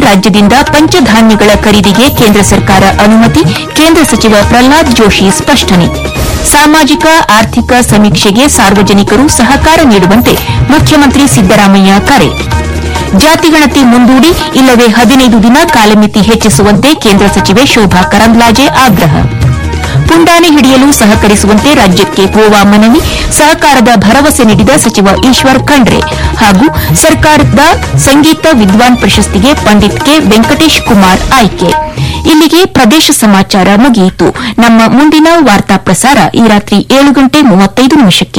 ರಾಜ್ಯದಿಂದ ಪಂಚಧಾನ್ಯಗಳ ಖರೀದಿಗೆ ಕೇಂದ್ರ ಸರ್ಕಾರ ಅನುಮತಿ ಕೇಂದ್ರ ಸಚಿವ ಪ್ರಹ್ಲಾದ್ ಜೋಶಿ ಸ್ಪಷ್ಟನೆ ಸಾಮಾಜಿಕ ಆರ್ಥಿಕ ಸಮೀಕ್ಷೆಗೆ ಸಾರ್ವಜನಿಕರು ಸಹಕಾರ ನೀಡುವಂತೆ ಮುಖ್ಯಮಂತ್ರಿ ಸಿದ್ದರಾಮಯ್ಯ ಕರೆ ಜಾತಿಗಣತಿ ಮುಂದೂಡಿ ಇಲ್ಲವೇ ಹದಿನೈದು ದಿನ ಕಾಲಮಿತಿ ಹೆಚ್ಚಿಸುವಂತೆ ಕೇಂದ್ರ ಸಚಿವೆ ಶೋಭಾ ಕರಂದ್ಲಾಜೆ ಆಗ್ರಹ ಪುಂಡಾನೆ ಹಿಡಿಯಲು ಸಹಕರಿಸುವಂತೆ ರಾಜ್ಯಕ್ಕೆ ಗೋವಾ ಮನವಿ ಸಹಕಾರದ ಭರವಸೆ ನೀಡಿದ ಸಚಿವ ಈಶ್ವರ್ ಖಂಡ್ರೆ ಹಾಗೂ ಸರ್ಕಾರದ ಸಂಗೀತ ವಿದ್ವಾನ್ ಪ್ರಶಸ್ತಿಗೆ ಪಂಡಿತ್ ಕೆ ವೆಂಕಟೇಶ್ ಕುಮಾರ್ ಆಯ್ಕೆ ಇಲ್ಲಿಗೆ ಪ್ರದೇಶ ಸಮಾಚಾರ ಮುಗಿಯಿತು ನಮ್ಮ ಮುಂದಿನ ವಾರ್ತಾ ಪ್ರಸಾರ ಈ ರಾತ್ರಿ ಏಳು ಗಂಟೆ ಮೂವತ್ತೈದು ನಿಮಿಷಕ್ಕೆ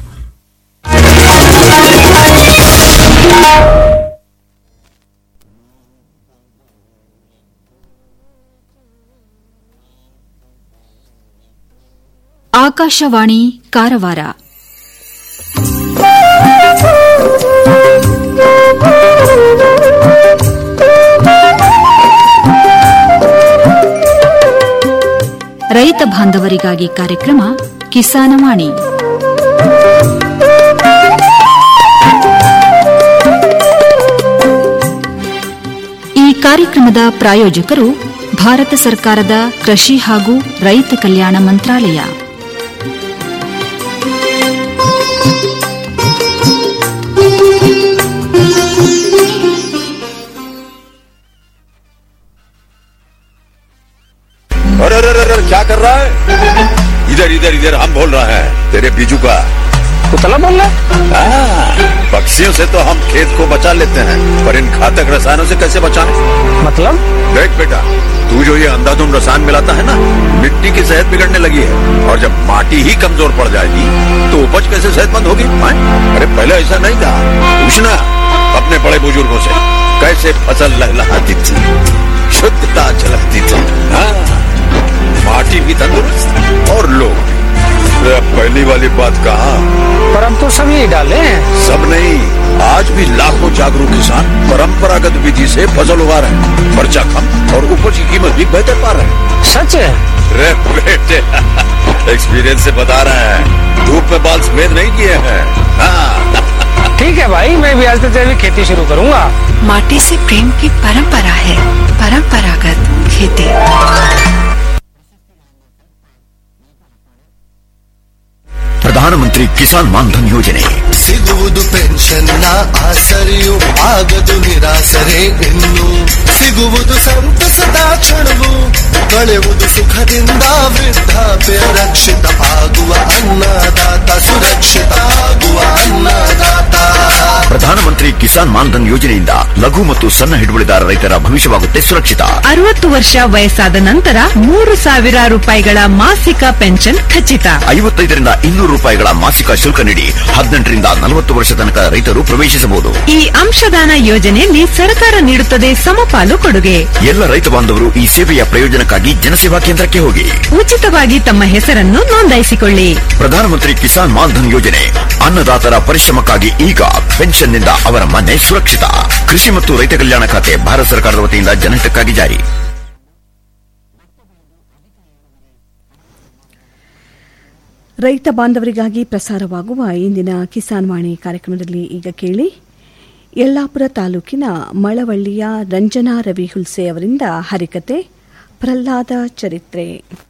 ಆಕಾಶವಾಣಿ ಕಾರವಾರ ರೈತ ಬಾಂಧವರಿಗಾಗಿ ಕಾರ್ಯಕ್ರಮ ಕಿಸಾನವಾಣಿ ಈ ಕಾರ್ಯಕ್ರಮದ ಪ್ರಾಯೋಜಕರು ಭಾರತ ಸರ್ಕಾರದ ಕೃಷಿ ಹಾಗೂ ರೈತ ಕಲ್ಯಾಣ ಮಂತ್ರಾಲಯ अरे अरे अरे अरे, क्या कर रहा है इधर इधर इधर हम बोल रहे हैं तेरे बीजू का कुतला बोल रहा हाँ, पक्षियों से तो हम खेत को बचा लेते हैं पर इन घातक रसायनों से कैसे बचाएं? मतलब देख बेटा तू जो ये अंधाधुंध रसायन मिलाता है ना मिट्टी की सेहत बिगड़ने लगी है और जब माटी ही कमजोर पड़ जाएगी तो उपज कैसे सेहतमंद होगी हाँ? अरे पहले ऐसा नहीं था पूछना अपने बड़े बुजुर्गों से कैसे फसल लहलहाती थी शुद्धता झलकती थी हाँ, माटी भी तंदुरुस्त और लोग भी अरे अब पहली वाली बात कहा पर हम तो सब यही डाले हैं सब नहीं आज भी लाखों जागरूक किसान परंपरागत विधि से फसल उगा रहे हैं खर्चा कम और उपज की कीमत भी बेहतर पा रहे हैं सच है रे बेटे एक्सपीरियंस से बता रहे हैं धूप में बाल सफेद नहीं किए हैं हाँ, ठीक है भाई मैं भी आज से जैविक खेती शुरू करूंगा माटी से प्रेम की परंपरा है परंपरागत खेती ಪ್ರಧಾನಮಂತ್ರಿ ಕಿಸಾನ್ ಮಾನ್ಧನ್ ಯೋಜನೆ ಸಿಗುವುದು ಪೆನ್ಷನ್ನ ಆಸರೆಯು ಆಗದು ನಿರಾಸರೆ ಇನ್ನು ಸಿಗುವುದು ಸಂತಸದ ಕ್ಷಣವು ಕಳೆಯುವುದು ಸುಖದಿಂದ ವೃದ್ಧಾಪ್ಯ ರಕ್ಷಿತ ಆಗುವ ಅನ್ನದಾತ ಸುರಕ್ಷಿತ ಆಗುವ ಅನ್ನದಾತ ಪ್ರಧಾನಮಂತ್ರಿ ಕಿಸಾನ್ ಮಾನ್ಧನ್ ಯೋಜನೆಯಿಂದ ಲಘು ಮತ್ತು ಸಣ್ಣ ಹಿಡುವಳಿದಾರ ರೈತರ ಭವಿಷ್ಯವಾಗುತ್ತೆ ಸುರಕ್ಷಿತ ಅರವತ್ತು ವರ್ಷ ವಯಸ್ಸಾದ ನಂತರ ಮೂರು ಸಾವಿರ ರೂಪಾಯಿಗಳ ಮಾಸಿಕ ಪೆನ್ಷನ್ ಖಚಿತ ಐವತ್ತೈದರಿಂದ ಇನ್ನೂರು ರೂಪಾಯಿಗಳ ಮಾಸಿಕ ಶುಲ್ಕ ನೀಡಿ ಹದಿನೆಂಟರಿಂದ ನಲವತ್ತು ವರ್ಷ ತನಕ ರೈತರು ಪ್ರವೇಶಿಸಬಹುದು ಈ ಅಂಶದಾನ ಯೋಜನೆಯಲ್ಲಿ ಸರ್ಕಾರ ನೀಡುತ್ತದೆ ಸಮಪಾಲು ಕೊಡುಗೆ ಎಲ್ಲ ರೈತ ಬಾಂಧವರು ಈ ಸೇವೆಯ ಪ್ರಯೋಜನಕ್ಕಾಗಿ ಜನಸೇವಾ ಕೇಂದ್ರಕ್ಕೆ ಹೋಗಿ ಉಚಿತವಾಗಿ ತಮ್ಮ ಹೆಸರನ್ನು ನೋಂದಾಯಿಸಿಕೊಳ್ಳಿ ಪ್ರಧಾನಮಂತ್ರಿ ಕಿಸಾನ್ ಮಾನ್ಧನ್ ಯೋಜನೆ ಅನ್ನದಾತರ ಪರಿಶ್ರಮಕ್ಕಾಗಿ ಈಗ ಪೆನ್ಷನ್ನಿಂದ ಅವರ ಮನೆ ಸುರಕ್ಷಿತ ಕೃಷಿ ಮತ್ತು ರೈತ ಕಲ್ಯಾಣ ಖಾತೆ ಭಾರತ ಸರ್ಕಾರದ ವತಿಯಿಂದ ಜನಹಿತಕ್ಕಾಗಿ ಜಾರಿ ರೈತ ಬಾಂಧವರಿಗಾಗಿ ಪ್ರಸಾರವಾಗುವ ಇಂದಿನ ಕಿಸಾನ್ ವಾಣಿ ಕಾರ್ಯಕ್ರಮದಲ್ಲಿ ಈಗ ಕೇಳಿ ಯಲ್ಲಾಪುರ ತಾಲೂಕಿನ ಮಳವಳ್ಳಿಯ ರಂಜನಾ ರವಿ ಹುಲ್ಸೆ ಅವರಿಂದ ಹರಿಕತೆ ಪ್ರಹ್ಲಾದ ಚರಿತ್ರೆ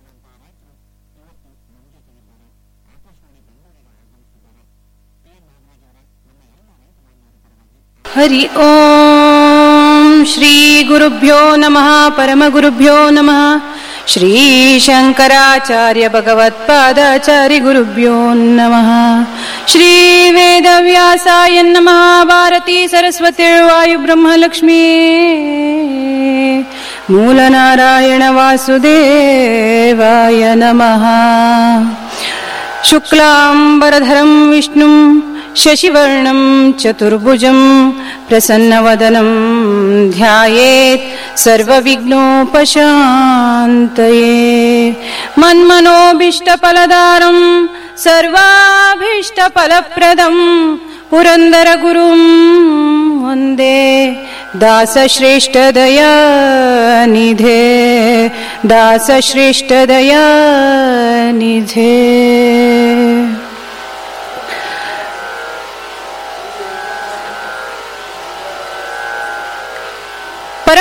हरि ओम श्री गुरुभ्यो नमः परमगुरुभ्यो नमः श्री शंकराचार्य भगवत्पादाचार्य गुरुभ्यो नमः श्री वेदव्यासाय नमः भारती सरस्वती वायु ब्रह्मलक्ष्मी मूलनारायण वासुदेवाय नमः शुक्लाम्बरधरं विष्णुं शशिवर्णं चतुर्भुजं प्रसन्नवदनं ध्यायेत् सर्वविघ्नोपशान्तये मन्मनोभीष्टफलदारं सर्वाभीष्टफलप्रदं पुरन्दरगुरुं वन्दे दासश्रेष्ठदयानिधे दासश्रेष्ठदयानिधे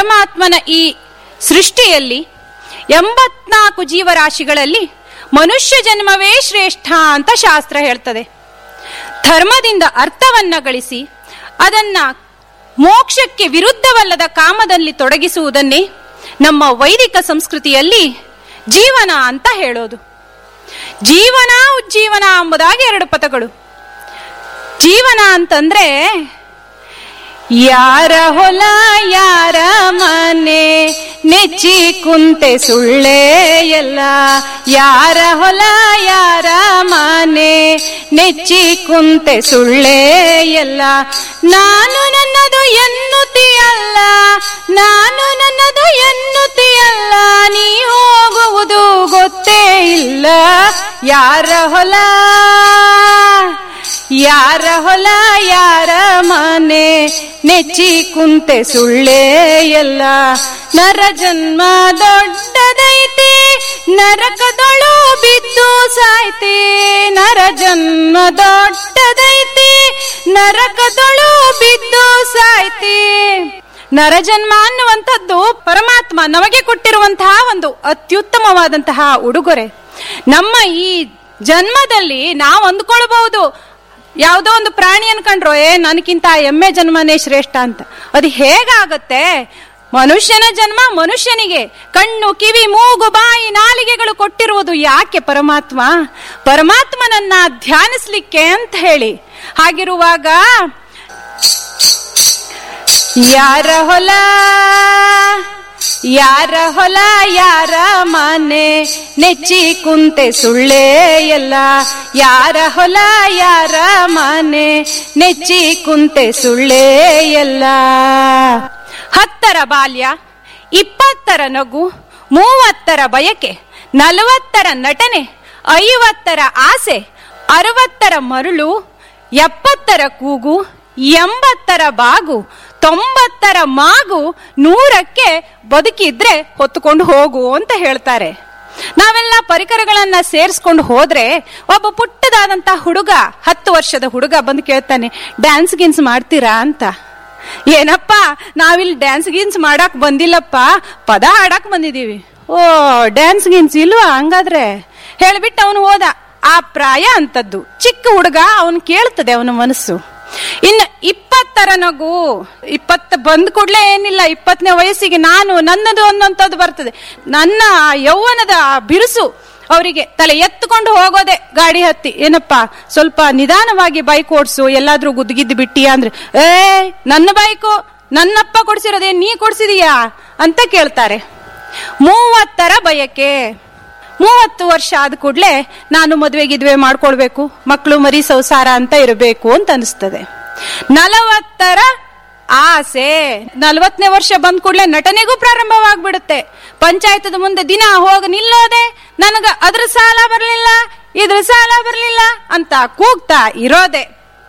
ಪರಮಾತ್ಮನ ಈ ಸೃಷ್ಟಿಯಲ್ಲಿ ಎಂಬತ್ನಾಲ್ಕು ಜೀವರಾಶಿಗಳಲ್ಲಿ ಮನುಷ್ಯ ಜನ್ಮವೇ ಶ್ರೇಷ್ಠ ಅಂತ ಶಾಸ್ತ್ರ ಹೇಳ್ತದೆ ಧರ್ಮದಿಂದ ಅರ್ಥವನ್ನ ಗಳಿಸಿ ಅದನ್ನ ಮೋಕ್ಷಕ್ಕೆ ವಿರುದ್ಧವಲ್ಲದ ಕಾಮದಲ್ಲಿ ತೊಡಗಿಸುವುದನ್ನೇ ನಮ್ಮ ವೈದಿಕ ಸಂಸ್ಕೃತಿಯಲ್ಲಿ ಜೀವನ ಅಂತ ಹೇಳೋದು ಜೀವನ ಉಜ್ಜೀವನ ಎಂಬುದಾಗಿ ಎರಡು ಪದಗಳು ಜೀವನ ಅಂತಂದ್ರೆ ಯಾರ ಹೊಲ ಯಾರ ಮನೆ ನೆಚ್ಚಿ ಕುಂತೆ ಸುಳ್ಳೆ ಎಲ್ಲ ಯಾರ ಹೊಲ ಯಾರ ಮನೆ ನೆಚ್ಚಿ ಕುಂತೆ ಸುಳ್ಳೆ ಎಲ್ಲ ನಾನು ನನ್ನದು ಎನ್ನುತ್ತೀಯಲ್ಲ ನಾನು ನನ್ನದು ಎನ್ನುತ್ತೀಯಲ್ಲ ನೀ ಹೋಗುವುದು ಗೊತ್ತೇ ಇಲ್ಲ ಯಾರ ಹೊಲ ಯಾರ ಹೊಲ ಯಾರ ಮನೆ ನೆಚ್ಚಿ ಕುಂತೆ ಸುಳ್ಳೆ ಎಲ್ಲ ನರ ಜನ್ಮ ದೊಡ್ಡದೈತಿ ನರಕದೊಳು ಬಿದ್ದು ಸಾಯ್ತಿ ನರ ಜನ್ಮ ದೊಡ್ಡದೈತಿ ನರಕದೊಳು ಬಿದ್ದು ಸಾಯ್ತಿ ನರಜನ್ಮ ಅನ್ನುವಂಥದ್ದು ಪರಮಾತ್ಮ ನಮಗೆ ಕೊಟ್ಟಿರುವಂತಹ ಒಂದು ಅತ್ಯುತ್ತಮವಾದಂತಹ ಉಡುಗೊರೆ ನಮ್ಮ ಈ ಜನ್ಮದಲ್ಲಿ ನಾವು ಅಂದ್ಕೊಳ್ಬಹುದು ಯಾವುದೋ ಒಂದು ಪ್ರಾಣಿ ಅನ್ಕೊಂಡ್ರು ಏ ನನಗಿಂತ ಎಮ್ಮೆ ಜನ್ಮನೇ ಶ್ರೇಷ್ಠ ಅಂತ ಅದು ಹೇಗಾಗತ್ತೆ ಮನುಷ್ಯನ ಜನ್ಮ ಮನುಷ್ಯನಿಗೆ ಕಣ್ಣು ಕಿವಿ ಮೂಗು ಬಾಯಿ ನಾಲಿಗೆಗಳು ಕೊಟ್ಟಿರುವುದು ಯಾಕೆ ಪರಮಾತ್ಮ ಪರಮಾತ್ಮನನ್ನ ಧ್ಯಾನಿಸ್ಲಿಕ್ಕೆ ಅಂತ ಹೇಳಿ ಹಾಗಿರುವಾಗ ಯಾರ ಹೊಲ ಯಾರ ಹೊಲ ಯಾರ ಮನೆ ನೆಚ್ಚಿ ಕುಂತೆ ಸುಳ್ಳೆ ಎಲ್ಲ ಯಾರ ಹೊಲ ಯಾರ ಮನೆ ನೆಚ್ಚಿ ಕುಂತೆ ಸುಳ್ಳೆ ಎಲ್ಲ ಹತ್ತರ ಬಾಲ್ಯ ಇಪ್ಪತ್ತರ ನಗು ಮೂವತ್ತರ ಬಯಕೆ ನಲವತ್ತರ ನಟನೆ ಐವತ್ತರ ಆಸೆ ಅರವತ್ತರ ಮರುಳು ಎಪ್ಪತ್ತರ ಕೂಗು ಎಂಬತ್ತರ ಬಾಗು ತೊಂಬತ್ತರ ಮಾಗು ನೂರಕ್ಕೆ ಬದುಕಿದ್ರೆ ಹೊತ್ತುಕೊಂಡು ಹೋಗು ಅಂತ ಹೇಳ್ತಾರೆ ನಾವೆಲ್ಲ ಪರಿಕರಗಳನ್ನ ಸೇರಿಸ್ಕೊಂಡು ಹೋದ್ರೆ ಒಬ್ಬ ಪುಟ್ಟದಾದಂತ ಹುಡುಗ ಹತ್ತು ವರ್ಷದ ಹುಡುಗ ಬಂದು ಕೇಳ್ತಾನೆ ಡ್ಯಾನ್ಸ್ ಗಿನ್ಸ್ ಮಾಡ್ತೀರಾ ಅಂತ ಏನಪ್ಪ ನಾವಿಲ್ಲಿ ಡ್ಯಾನ್ಸ್ ಗಿನ್ಸ್ ಮಾಡಕ್ ಬಂದಿಲ್ಲಪ್ಪ ಪದ ಹಾಡಕ್ ಬಂದಿದೀವಿ ಓ ಡ್ಯಾನ್ಸ್ ಗಿನ್ಸ್ ಇಲ್ವಾ ಹಂಗಾದ್ರೆ ಹೇಳ್ಬಿಟ್ಟು ಅವನು ಹೋದ ಆ ಪ್ರಾಯ ಅಂತದ್ದು ಚಿಕ್ಕ ಹುಡುಗ ಅವನು ಕೇಳ್ತದೆ ಅವನ ಮನಸ್ಸು ಇನ್ನು ಇಪ್ಪತ್ತರ ನಗು ಇಪ್ಪತ್ತು ಬಂದ್ ಕೂಡ್ಲೆ ಏನಿಲ್ಲ ಇಪ್ಪತ್ತನೇ ವಯಸ್ಸಿಗೆ ನಾನು ನನ್ನದು ಅನ್ನೋಂಥದ್ದು ಬರ್ತದೆ ನನ್ನ ಯೌವನದ ಆ ಬಿರುಸು ಅವರಿಗೆ ತಲೆ ಎತ್ತುಕೊಂಡು ಹೋಗೋದೆ ಗಾಡಿ ಹತ್ತಿ ಏನಪ್ಪ ಸ್ವಲ್ಪ ನಿಧಾನವಾಗಿ ಬೈಕ್ ಓಡಿಸು ಎಲ್ಲಾದ್ರೂ ಗುದ್ದಿಗಿದ್ದು ಬಿಟ್ಟಿಯಾ ಅಂದ್ರೆ ಏ ನನ್ನ ಬೈಕು ನನ್ನಪ್ಪ ಕೊಡ್ಸಿರೋದೇ ನೀ ಕೊಡ್ಸಿದೀಯಾ ಅಂತ ಕೇಳ್ತಾರೆ ಮೂವತ್ತರ ಬಯಕೆ ಮೂವತ್ತು ವರ್ಷ ಆದ ಕೂಡ್ಲೆ ನಾನು ಮದ್ವೆ ಗಿದ್ವೆ ಮಾಡ್ಕೊಳ್ಬೇಕು ಮಕ್ಕಳು ಮರಿ ಸಂಸಾರ ಅಂತ ಇರಬೇಕು ಅಂತ ಅನಿಸ್ತದೆ ನಲವತ್ತರ ಆಸೆ ನಲವತ್ತನೇ ವರ್ಷ ಬಂದ್ ಕೂಡ್ಲೆ ನಟನೆಗೂ ಪ್ರಾರಂಭವಾಗ್ಬಿಡುತ್ತೆ ಪಂಚಾಯತದ ಮುಂದೆ ದಿನ ಹೋಗಿ ನಿಲ್ಲೋದೆ ನನಗ ಅದ್ರ ಸಾಲ ಬರ್ಲಿಲ್ಲ ಇದ್ರ ಸಾಲ ಬರ್ಲಿಲ್ಲ ಅಂತ ಕೂಗ್ತಾ ಇರೋದೆ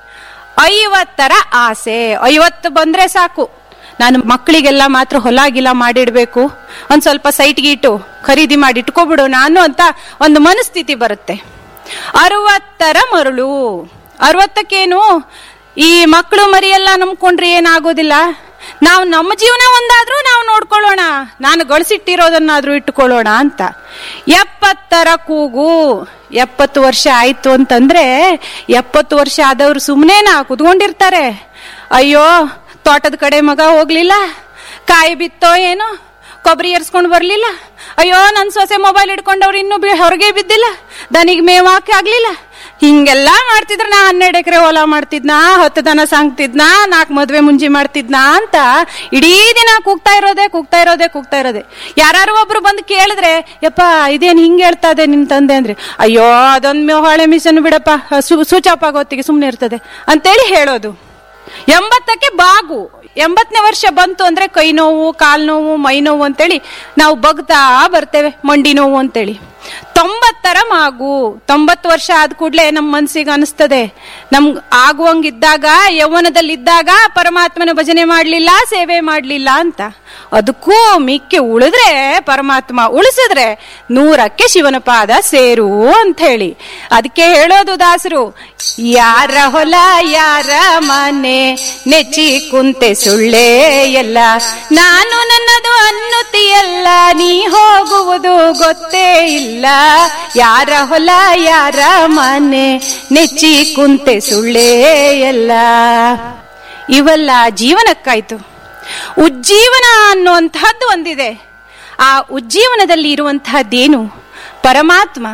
ಐವತ್ತರ ಆಸೆ ಐವತ್ತು ಬಂದ್ರೆ ಸಾಕು ನಾನು ಮಕ್ಕಳಿಗೆಲ್ಲ ಮಾತ್ರ ಹೊಲ ಗಿಲ ಮಾಡಿಡ್ಬೇಕು ಒಂದ್ ಸ್ವಲ್ಪ ಸೈಟ್ ಗೀಟು ಖರೀದಿ ಮಾಡಿ ಇಟ್ಕೊಬಿಡು ನಾನು ಅಂತ ಒಂದು ಮನಸ್ಥಿತಿ ಬರುತ್ತೆ ಅರವತ್ತರ ಮರಳು ಅರವತ್ತಕ್ಕೇನು ಈ ಮಕ್ಕಳು ಮರಿ ಎಲ್ಲ ನಂಬ್ಕೊಂಡ್ರೆ ಏನಾಗೋದಿಲ್ಲ ನಾವು ನಮ್ಮ ಜೀವನ ಒಂದಾದ್ರೂ ನಾವು ನೋಡ್ಕೊಳ್ಳೋಣ ನಾನು ಗಳಿಸಿಟ್ಟಿರೋದನ್ನಾದ್ರೂ ಇಟ್ಟುಕೊಳ್ಳೋಣ ಅಂತ ಎಪ್ಪತ್ತರ ಕೂಗು ಎಪ್ಪತ್ತು ವರ್ಷ ಆಯ್ತು ಅಂತಂದ್ರೆ ಎಪ್ಪತ್ತು ವರ್ಷ ಆದವ್ರು ಸುಮ್ಮನೆನಾ ಕುತ್ಕೊಂಡಿರ್ತಾರೆ ಅಯ್ಯೋ ತೋಟದ ಕಡೆ ಮಗ ಹೋಗ್ಲಿಲ್ಲ ಕಾಯಿ ಬಿತ್ತೋ ಏನೋ ಕೊಬ್ಬರಿ ಏರ್ಸ್ಕೊಂಡು ಬರ್ಲಿಲ್ಲ ಅಯ್ಯೋ ನನ್ ಸೊಸೆ ಮೊಬೈಲ್ ಹಿಡ್ಕೊಂಡವ್ರು ಇನ್ನೂ ಬಿ- ಹೊರಗೆ ಬಿದ್ದಿಲ್ಲ ದನಿಗೆ ಮೇವ್ ಹಾಕಿ ಆಗ್ಲಿಲ್ಲ ಹಿಂಗೆಲ್ಲ ಮಾಡ್ತಿದ್ರ ನಾ ಹನ್ನೆರಡು ಎಕರೆ ಹೊಲ ಮಾಡ್ತಿದ್ನಾ ಹತ್ತು ದನ ಸಾಂಗ್ತಿದ್ನಾ ನಾಲ್ಕು ಮದ್ವೆ ಮುಂಜಿ ಮಾಡ್ತಿದ್ನಾ ಅಂತ ಇಡೀ ದಿನ ಕೂಗ್ತಾ ಇರೋದೆ ಕೂಗ್ತಾ ಇರೋದೆ ಕೂಗ್ತಾ ಇರೋದೆ ಯಾರು ಒಬ್ರು ಬಂದು ಕೇಳಿದ್ರೆ ಯಪ್ಪ ಇದೇನ್ ಹಿಂಗ್ ಹೇಳ್ತಾ ಇದೆ ನಿನ್ ತಂದೆ ಅಂದ್ರೆ ಅಯ್ಯೋ ಅದೊಂದ್ ಮೇವ್ ಹೊಳೆ ಮಿಷನ್ ಬಿಡಪ್ಪ ಸ್ವಿಚ್ ಆಫ್ ಆಗೋತ್ತಿಗೆ ಸುಮ್ನೆ ಇರ್ತದೆ ಅಂತೇಳಿ ಹೇಳೋದು ಎಂಬತ್ತಕ್ಕೆ ಬಾಗು ಎಂಬತ್ತನೇ ವರ್ಷ ಬಂತು ಅಂದ್ರೆ ಕೈ ನೋವು ಕಾಲ್ ನೋವು ಮೈ ನೋವು ಅಂತೇಳಿ ನಾವು ಬಗ್ತಾ ಬರ್ತೇವೆ ಮಂಡಿ ನೋವು ಅಂತೇಳಿ ತೊಂಬತ್ತರ ಮಾಗು ತೊಂಬತ್ತು ವರ್ಷ ಆದ ಕೂಡಲೇ ನಮ್ಮ ಮನ್ಸಿಗೆ ಅನಿಸ್ತದೆ ನಮ್ ಆಗುವಂಗಿದ್ದಾಗ ಯೌವನದಲ್ಲಿದ್ದಾಗ ಪರಮಾತ್ಮನ ಭಜನೆ ಮಾಡ್ಲಿಲ್ಲ ಸೇವೆ ಮಾಡ್ಲಿಲ್ಲ ಅಂತ ಅದಕ್ಕೂ ಮಿಕ್ಕಿ ಉಳಿದ್ರೆ ಪರಮಾತ್ಮ ಉಳಿಸಿದ್ರೆ ನೂರಕ್ಕೆ ಶಿವನ ಪಾದ ಸೇರು ಅಂತ ಹೇಳಿ ಅದಕ್ಕೆ ಹೇಳೋದು ದಾಸರು ಯಾರ ಹೊಲ ಯಾರ ಮನೆ ನೆಚ್ಚಿ ಕುಂತೆ ಸುಳ್ಳೇ ಎಲ್ಲ ನಾನು ನನ್ನದು ಅನ್ನುತ್ತಿಯಲ್ಲ ನೀ ಹೋಗುವುದು ಗೊತ್ತೇ ಇಲ್ಲ ಯಾರ ಹೊಲ ಯಾರ ಮನೆ ನೆಚ್ಚಿ ಕುಂತೆ ಸುಳ್ಳೇ ಎಲ್ಲ ಇವೆಲ್ಲ ಜೀವನಕ್ಕಾಯ್ತು ಉಜ್ಜೀವನ ಅನ್ನುವಂತಹದ್ದು ಒಂದಿದೆ ಆ ಉಜ್ಜೀವನದಲ್ಲಿ ಇರುವಂತಹದ್ದೇನು ಪರಮಾತ್ಮ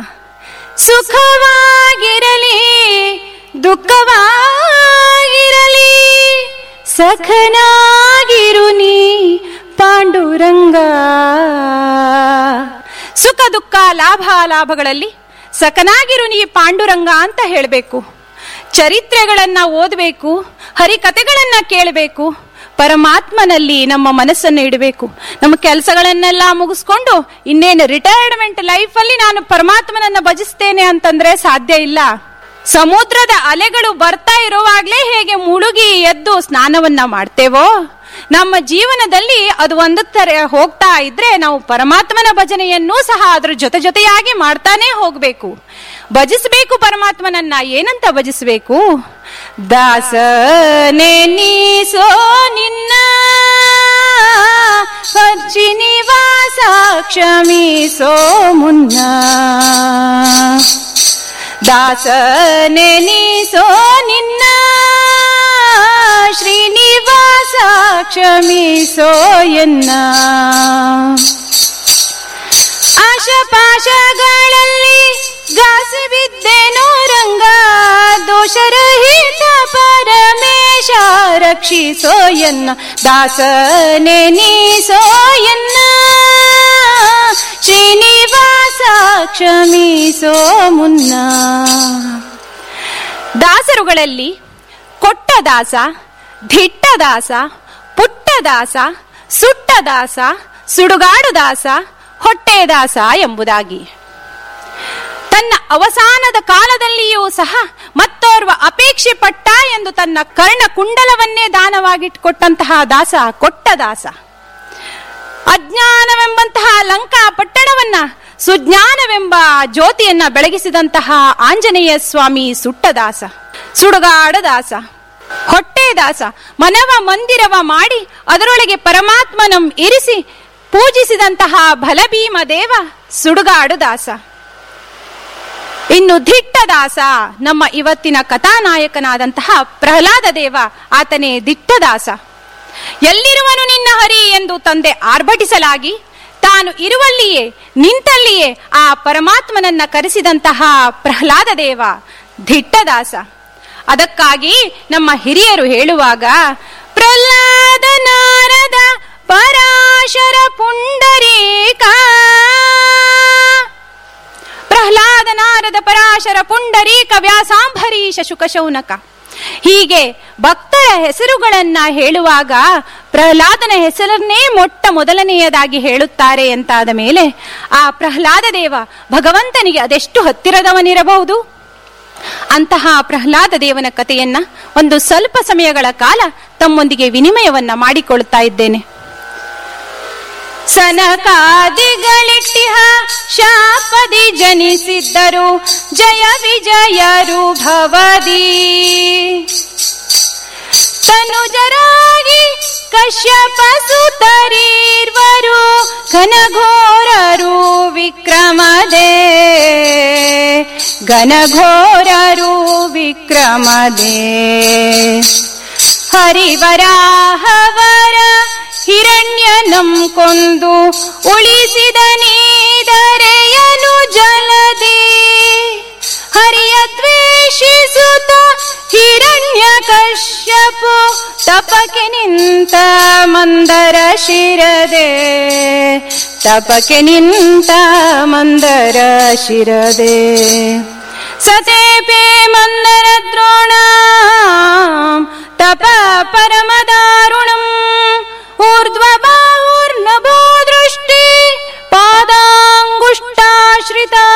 ಸುಖವಾಗಿರಲಿ ದುಃಖವಾಗಿರಲಿ ಸಖನಾಗಿರು ನೀ ಪಾಂಡುರಂಗ ಸುಖ ದುಃಖ ಲಾಭ ಲಾಭಗಳಲ್ಲಿ ಸಖನಾಗಿರು ನೀ ಪಾಂಡುರಂಗ ಅಂತ ಹೇಳಬೇಕು ಚರಿತ್ರೆಗಳನ್ನ ಓದಬೇಕು ಹರಿಕತೆಗಳನ್ನ ಕೇಳಬೇಕು ಪರಮಾತ್ಮನಲ್ಲಿ ನಮ್ಮ ಮನಸ್ಸನ್ನು ಇಡಬೇಕು ನಮ್ಮ ಕೆಲಸಗಳನ್ನೆಲ್ಲ ಮುಗಿಸ್ಕೊಂಡು ಇನ್ನೇನು ರಿಟೈರ್ಮೆಂಟ್ ಲೈಫ್ ಅಲ್ಲಿ ನಾನು ಪರಮಾತ್ಮನನ್ನ ಭಜಿಸ್ತೇನೆ ಅಂತಂದ್ರೆ ಸಾಧ್ಯ ಇಲ್ಲ ಸಮುದ್ರದ ಅಲೆಗಳು ಬರ್ತಾ ಇರುವಾಗ್ಲೇ ಹೇಗೆ ಮುಳುಗಿ ಎದ್ದು ಸ್ನಾನವನ್ನ ಮಾಡ್ತೇವೋ ನಮ್ಮ ಜೀವನದಲ್ಲಿ ಅದು ಒಂದು ತರ ಹೋಗ್ತಾ ಇದ್ರೆ ನಾವು ಪರಮಾತ್ಮನ ಭಜನೆಯನ್ನೂ ಸಹ ಅದ್ರ ಜೊತೆ ಜೊತೆಯಾಗಿ ಮಾಡ್ತಾನೆ ಹೋಗ್ಬೇಕು ಭಜಿಸ್ಬೇಕು ಪರಮಾತ್ಮನನ್ನ ಏನಂತ ಭಜಿಸ್ಬೇಕು ದಾಸನೆ ನೀಸೋ ನಿನ್ನ ಶ್ರೀನಿವಾಸ ಕ್ಷಮಿಸೋ ಮುನ್ನ ದಾಸನೆ ನೀಸೋ ನಿನ್ನ ಶ್ರೀನಿವಾಸ ಕ್ಷಮಿಸೋ ಎನ್ನ ಆಶಪಾಶಗಳಲ್ಲಿ ಗಾಸು ಬಿದ್ದೆನೋ ರಂಗ ದೋಷರಹಿತ ಪರಮೇಶ ರಕ್ಷಿಸೋ ಎನ್ನ ದಾಸನೆ ನೀಸೋ ಎನ್ನ ಶ್ರೀನಿವಾಸ ಕ್ಷಮಿಸೋ ಮುನ್ನ ದಾಸರುಗಳಲ್ಲಿ ಕೊಟ್ಟ ದಾಸ ಧಿಟ್ಟ ದಾಸ ಪುಟ್ಟ ದಾಸ ಸುಟ್ಟ ದಾಸ ಸುಡುಗಾಡು ದಾಸ ಹೊಟ್ಟೆ ದಾಸ ಎಂಬುದಾಗಿ ತನ್ನ ಅವಸಾನದ ಕಾಲದಲ್ಲಿಯೂ ಸಹ ಮತ್ತೋರ್ವ ಅಪೇಕ್ಷೆ ಪಟ್ಟ ಎಂದು ತನ್ನ ಕರ್ಣ ಕುಂಡಲವನ್ನೇ ದಾನವಾಗಿಟ್ಕೊಟ್ಟಂತಹ ದಾಸ ಕೊಟ್ಟ ದಾಸ ಅಜ್ಞಾನವೆಂಬಂತಹ ಲಂಕಾ ಪಟ್ಟಣವನ್ನ ಸುಜ್ಞಾನವೆಂಬ ಜ್ಯೋತಿಯನ್ನ ಬೆಳಗಿಸಿದಂತಹ ಆಂಜನೇಯ ಸ್ವಾಮಿ ಸುಟ್ಟ ದಾಸ ಸುಡುಗಾಡ ದಾಸ ಹೊಟ್ಟೆ ದಾಸ ಮನವ ಮಂದಿರವ ಮಾಡಿ ಅದರೊಳಗೆ ಪರಮಾತ್ಮನಂ ಇರಿಸಿ ಪೂಜಿಸಿದಂತಹ ಬಲಭೀಮ ದೇವ ಸುಡುಗಾಡು ದಾಸ ಇನ್ನು ದಿಟ್ಟ ದಾಸ ನಮ್ಮ ಇವತ್ತಿನ ಕಥಾನಾಯಕನಾದಂತಹ ಪ್ರಹ್ಲಾದ ದೇವ ಆತನೇ ದಿಟ್ಟ ದಾಸ ಎಲ್ಲಿರುವನು ನಿನ್ನ ಹರಿ ಎಂದು ತಂದೆ ಆರ್ಭಟಿಸಲಾಗಿ ತಾನು ಇರುವಲ್ಲಿಯೇ ನಿಂತಲ್ಲಿಯೇ ಆ ಪರಮಾತ್ಮನನ್ನ ಕರೆಸಿದಂತಹ ಪ್ರಹ್ಲಾದ ದೇವ ದಿಟ್ಟದಾಸ ಅದಕ್ಕಾಗಿ ನಮ್ಮ ಹಿರಿಯರು ಹೇಳುವಾಗ ಪ್ರಹ್ಲಾದ ನಾರದ ಪರಾಶರ ಪುಂಡರೀಕ ಪ್ರಹ್ಲಾದ ನಾರದ ಪರಾಶರ ಪುಂಡರೀಕ ವ್ಯಾಸಾಂಬರೀಶ ಶುಕಶೌನಕ ಹೀಗೆ ಭಕ್ತರ ಹೆಸರುಗಳನ್ನ ಹೇಳುವಾಗ ಪ್ರಹ್ಲಾದನ ಹೆಸರನ್ನೇ ಮೊಟ್ಟ ಮೊದಲನೆಯದಾಗಿ ಹೇಳುತ್ತಾರೆ ಎಂತಾದ ಮೇಲೆ ಆ ಪ್ರಹ್ಲಾದ ದೇವ ಭಗವಂತನಿಗೆ ಅದೆಷ್ಟು ಹತ್ತಿರದವನಿರಬಹುದು ಅಂತಹ ಪ್ರಹ್ಲಾದ ದೇವನ ಕಥೆಯನ್ನ ಒಂದು ಸ್ವಲ್ಪ ಸಮಯಗಳ ಕಾಲ ತಮ್ಮೊಂದಿಗೆ ವಿನಿಮಯವನ್ನ ಮಾಡಿಕೊಳ್ಳುತ್ತಾ ಇದ್ದೇನೆ ಸನಕಾದಿಗಳಿಟ್ಟಿಹ ಶಾಪದಿ ಜನಿಸಿದ್ದರು ಜಯ ವಿಜಯರು ಭವದಿ ತನುಜರಾಗಿ ಕಶ್ಯಪ ಸುತರೀರ್ವರು ಘನಘೋರರು ವಿಕ್ರಮದೇ ಘನಘೋರರು ವಿಕ್ರಮದೇ ಹರಿವರಾಹವರ ಹಿರಣ್ಯನಂ ಕೊಂದು ಉಳಿಸಿದ ನೀದರೆಯನು ಜಲದಿ ಹರಿಯ ದ್ವೇಷಿಸುತ್ತ ಹಿರಣ್ಯ ಕಶ್ಯಪು ತಪಕೆ ನಿಂತ ಮಂದರ ಶಿರದೆ ತಪಕೆ ನಿಂತ ಮಂದರ ಶಿರದೆ ಸತೇಪೆ ಮಂದರ ದ್ರೋಣ ತಪ ಪರಮದಾರುಣಂ ಊರ್ಧ್ವಬಾಹುರ್ನಭೋ ದೃಷ್ಟಿ ಪಾದಾಂಗುಷ್ಟಾಶ್ರಿತಾ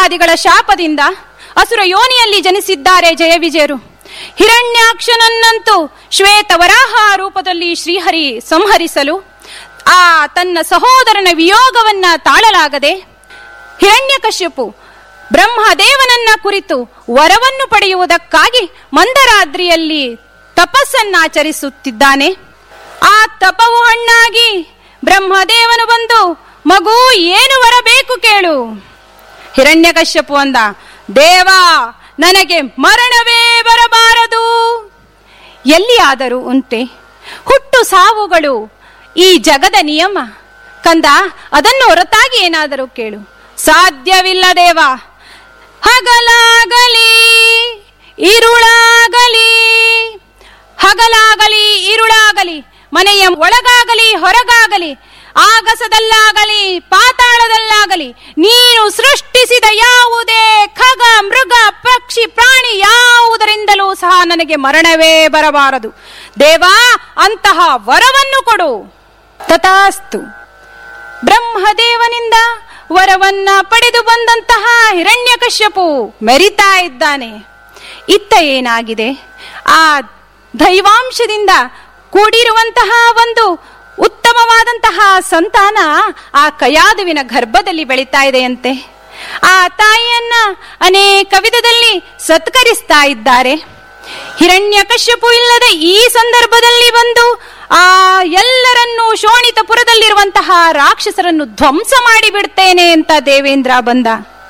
ಬ್ರಹ್ಮಾದಿಗಳ ಶಾಪದಿಂದ ಅಸುರ ಯೋನಿಯಲ್ಲಿ ಜನಿಸಿದ್ದಾರೆ ಜಯವಿಜಯರು ಹಿರಣ್ಯಾಕ್ಷನನ್ನಂತೂ ಶ್ವೇತವರಾಹ ರೂಪದಲ್ಲಿ ಶ್ರೀಹರಿ ಸಂಹರಿಸಲು ಆ ತನ್ನ ಸಹೋದರನ ವಿಯೋಗವನ್ನ ತಾಳಲಾಗದೆ ಹಿರಣ್ಯಕಶ್ಯಪು ಬ್ರಹ್ಮದೇವನನ್ನ ಕುರಿತು ವರವನ್ನು ಪಡೆಯುವುದಕ್ಕಾಗಿ ಮಂದರಾದ್ರಿಯಲ್ಲಿ ತಪಸ್ಸನ್ನಾಚರಿಸುತ್ತಿದ್ದಾನೆ ಆ ತಪವು ಹಣ್ಣಾಗಿ ಬ್ರಹ್ಮದೇವನು ಬಂದು ಮಗು ಏನು ವರ ಬೇಕು ಕೇಳು ಹಿರಣ್ಯಕಶ್ಯಪು ಅಂದ ದೇವ ನನಗೆ ಮರಣವೇ ಬರಬಾರದು ಎಲ್ಲಿಯಾದರೂ ಉಂಟೆ ಹುಟ್ಟು ಸಾವುಗಳು ಈ ಜಗದ ನಿಯಮ ಕಂದ ಅದನ್ನು ಹೊರತಾಗಿ ಏನಾದರೂ ಕೇಳು ಸಾಧ್ಯವಿಲ್ಲ ದೇವ ಹಗಲಾಗಲಿ ಇರುಳಾಗಲಿ ಹಗಲಾಗಲಿ ಇರುಳಾಗಲಿ ಮನೆಯ ಒಳಗಾಗಲಿ ಹೊರಗಾಗಲಿ ಆಗಸದಲ್ಲಾಗಲಿ ಪಾತಾಳದಲ್ಲಾಗಲಿ ನೀನು ಸೃಷ್ಟಿಸಿದ ಯಾವುದೇ ಖಗ ಮೃಗ ಪಕ್ಷಿ ಪ್ರಾಣಿ ಯಾವುದರಿಂದಲೂ ಸಹ ನನಗೆ ಮರಣವೇ ಬರಬಾರದು ದೇವಾ ಅಂತಹ ವರವನ್ನು ಕೊಡು ತಥಾಸ್ತು ಬ್ರಹ್ಮದೇವನಿಂದ ವರವನ್ನ ಪಡೆದು ಬಂದಂತಹ ಹಿರಣ್ಯಕಶ್ಯಪು ಮೆರಿತಾ ಇದ್ದಾನೆ ಇತ್ತ ಏನಾಗಿದೆ ಆ ದೈವಾಂಶದಿಂದ ಕೂಡಿರುವಂತಹ ಒಂದು ಉತ್ತಮವಾದಂತಹ ಸಂತಾನ ಆ ಕಯಾದುವಿನ ಗರ್ಭದಲ್ಲಿ ಬೆಳೀತಾ ಇದೆಯಂತೆ ಆ ತಾಯಿಯನ್ನ ಅನೇಕ ವಿಧದಲ್ಲಿ ಸತ್ಕರಿಸ್ತಾ ಇದ್ದಾರೆ ಹಿರಣ್ಯಕಶ್ಯಪು ಇಲ್ಲದ ಈ ಸಂದರ್ಭದಲ್ಲಿ ಬಂದು ಆ ಎಲ್ಲರನ್ನೂ ಶೋಣಿತಪುರದಲ್ಲಿರುವಂತಹ ರಾಕ್ಷಸರನ್ನು ಧ್ವಂಸ ಮಾಡಿ ಬಿಡ್ತೇನೆ ಅಂತ ದೇವೇಂದ್ರ ಬಂದ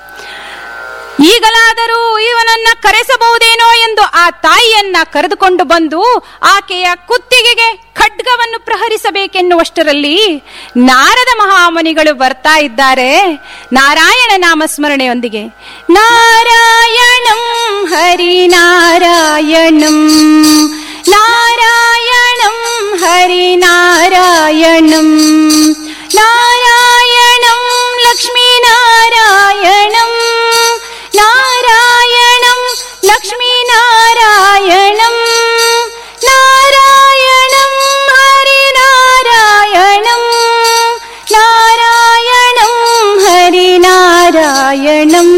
ಈಗಲಾದರೂ ಇವನನ್ನ ಕರೆಸಬಹುದೇನೋ ಎಂದು ಆ ತಾಯಿಯನ್ನ ಕರೆದುಕೊಂಡು ಬಂದು ಆಕೆಯ ಕುತ್ತಿಗೆಗೆ ಖಡ್ಗವನ್ನು ಪ್ರಹರಿಸಬೇಕೆನ್ನುವಷ್ಟರಲ್ಲಿ ನಾರದ ಮಹಾಮುನಿಗಳು ಬರ್ತಾ ಇದ್ದಾರೆ ನಾರಾಯಣ ನಾಮಸ್ಮರಣೆಯೊಂದಿಗೆ ನಾರಾಯಣಂ ಹರಿನಾರಾಯಣಂ ನಾರಾಯಣಂ ಹರಿನಾರಾಯಣಂ ನಾರಾಯಣಂ ಲಕ್ಷ್ಮೀನಾರಾಯಣಂ ನಾರಾಯಣಂ ಲಕ್ಷ್ಮೀನಾರಾಯಣಂ ನಾರಾಯಣಂ ಹರಿನಾರಾಯಣಂ ನಾರಾಯಣಂ ಹರಿನಾರಾಯಣಂ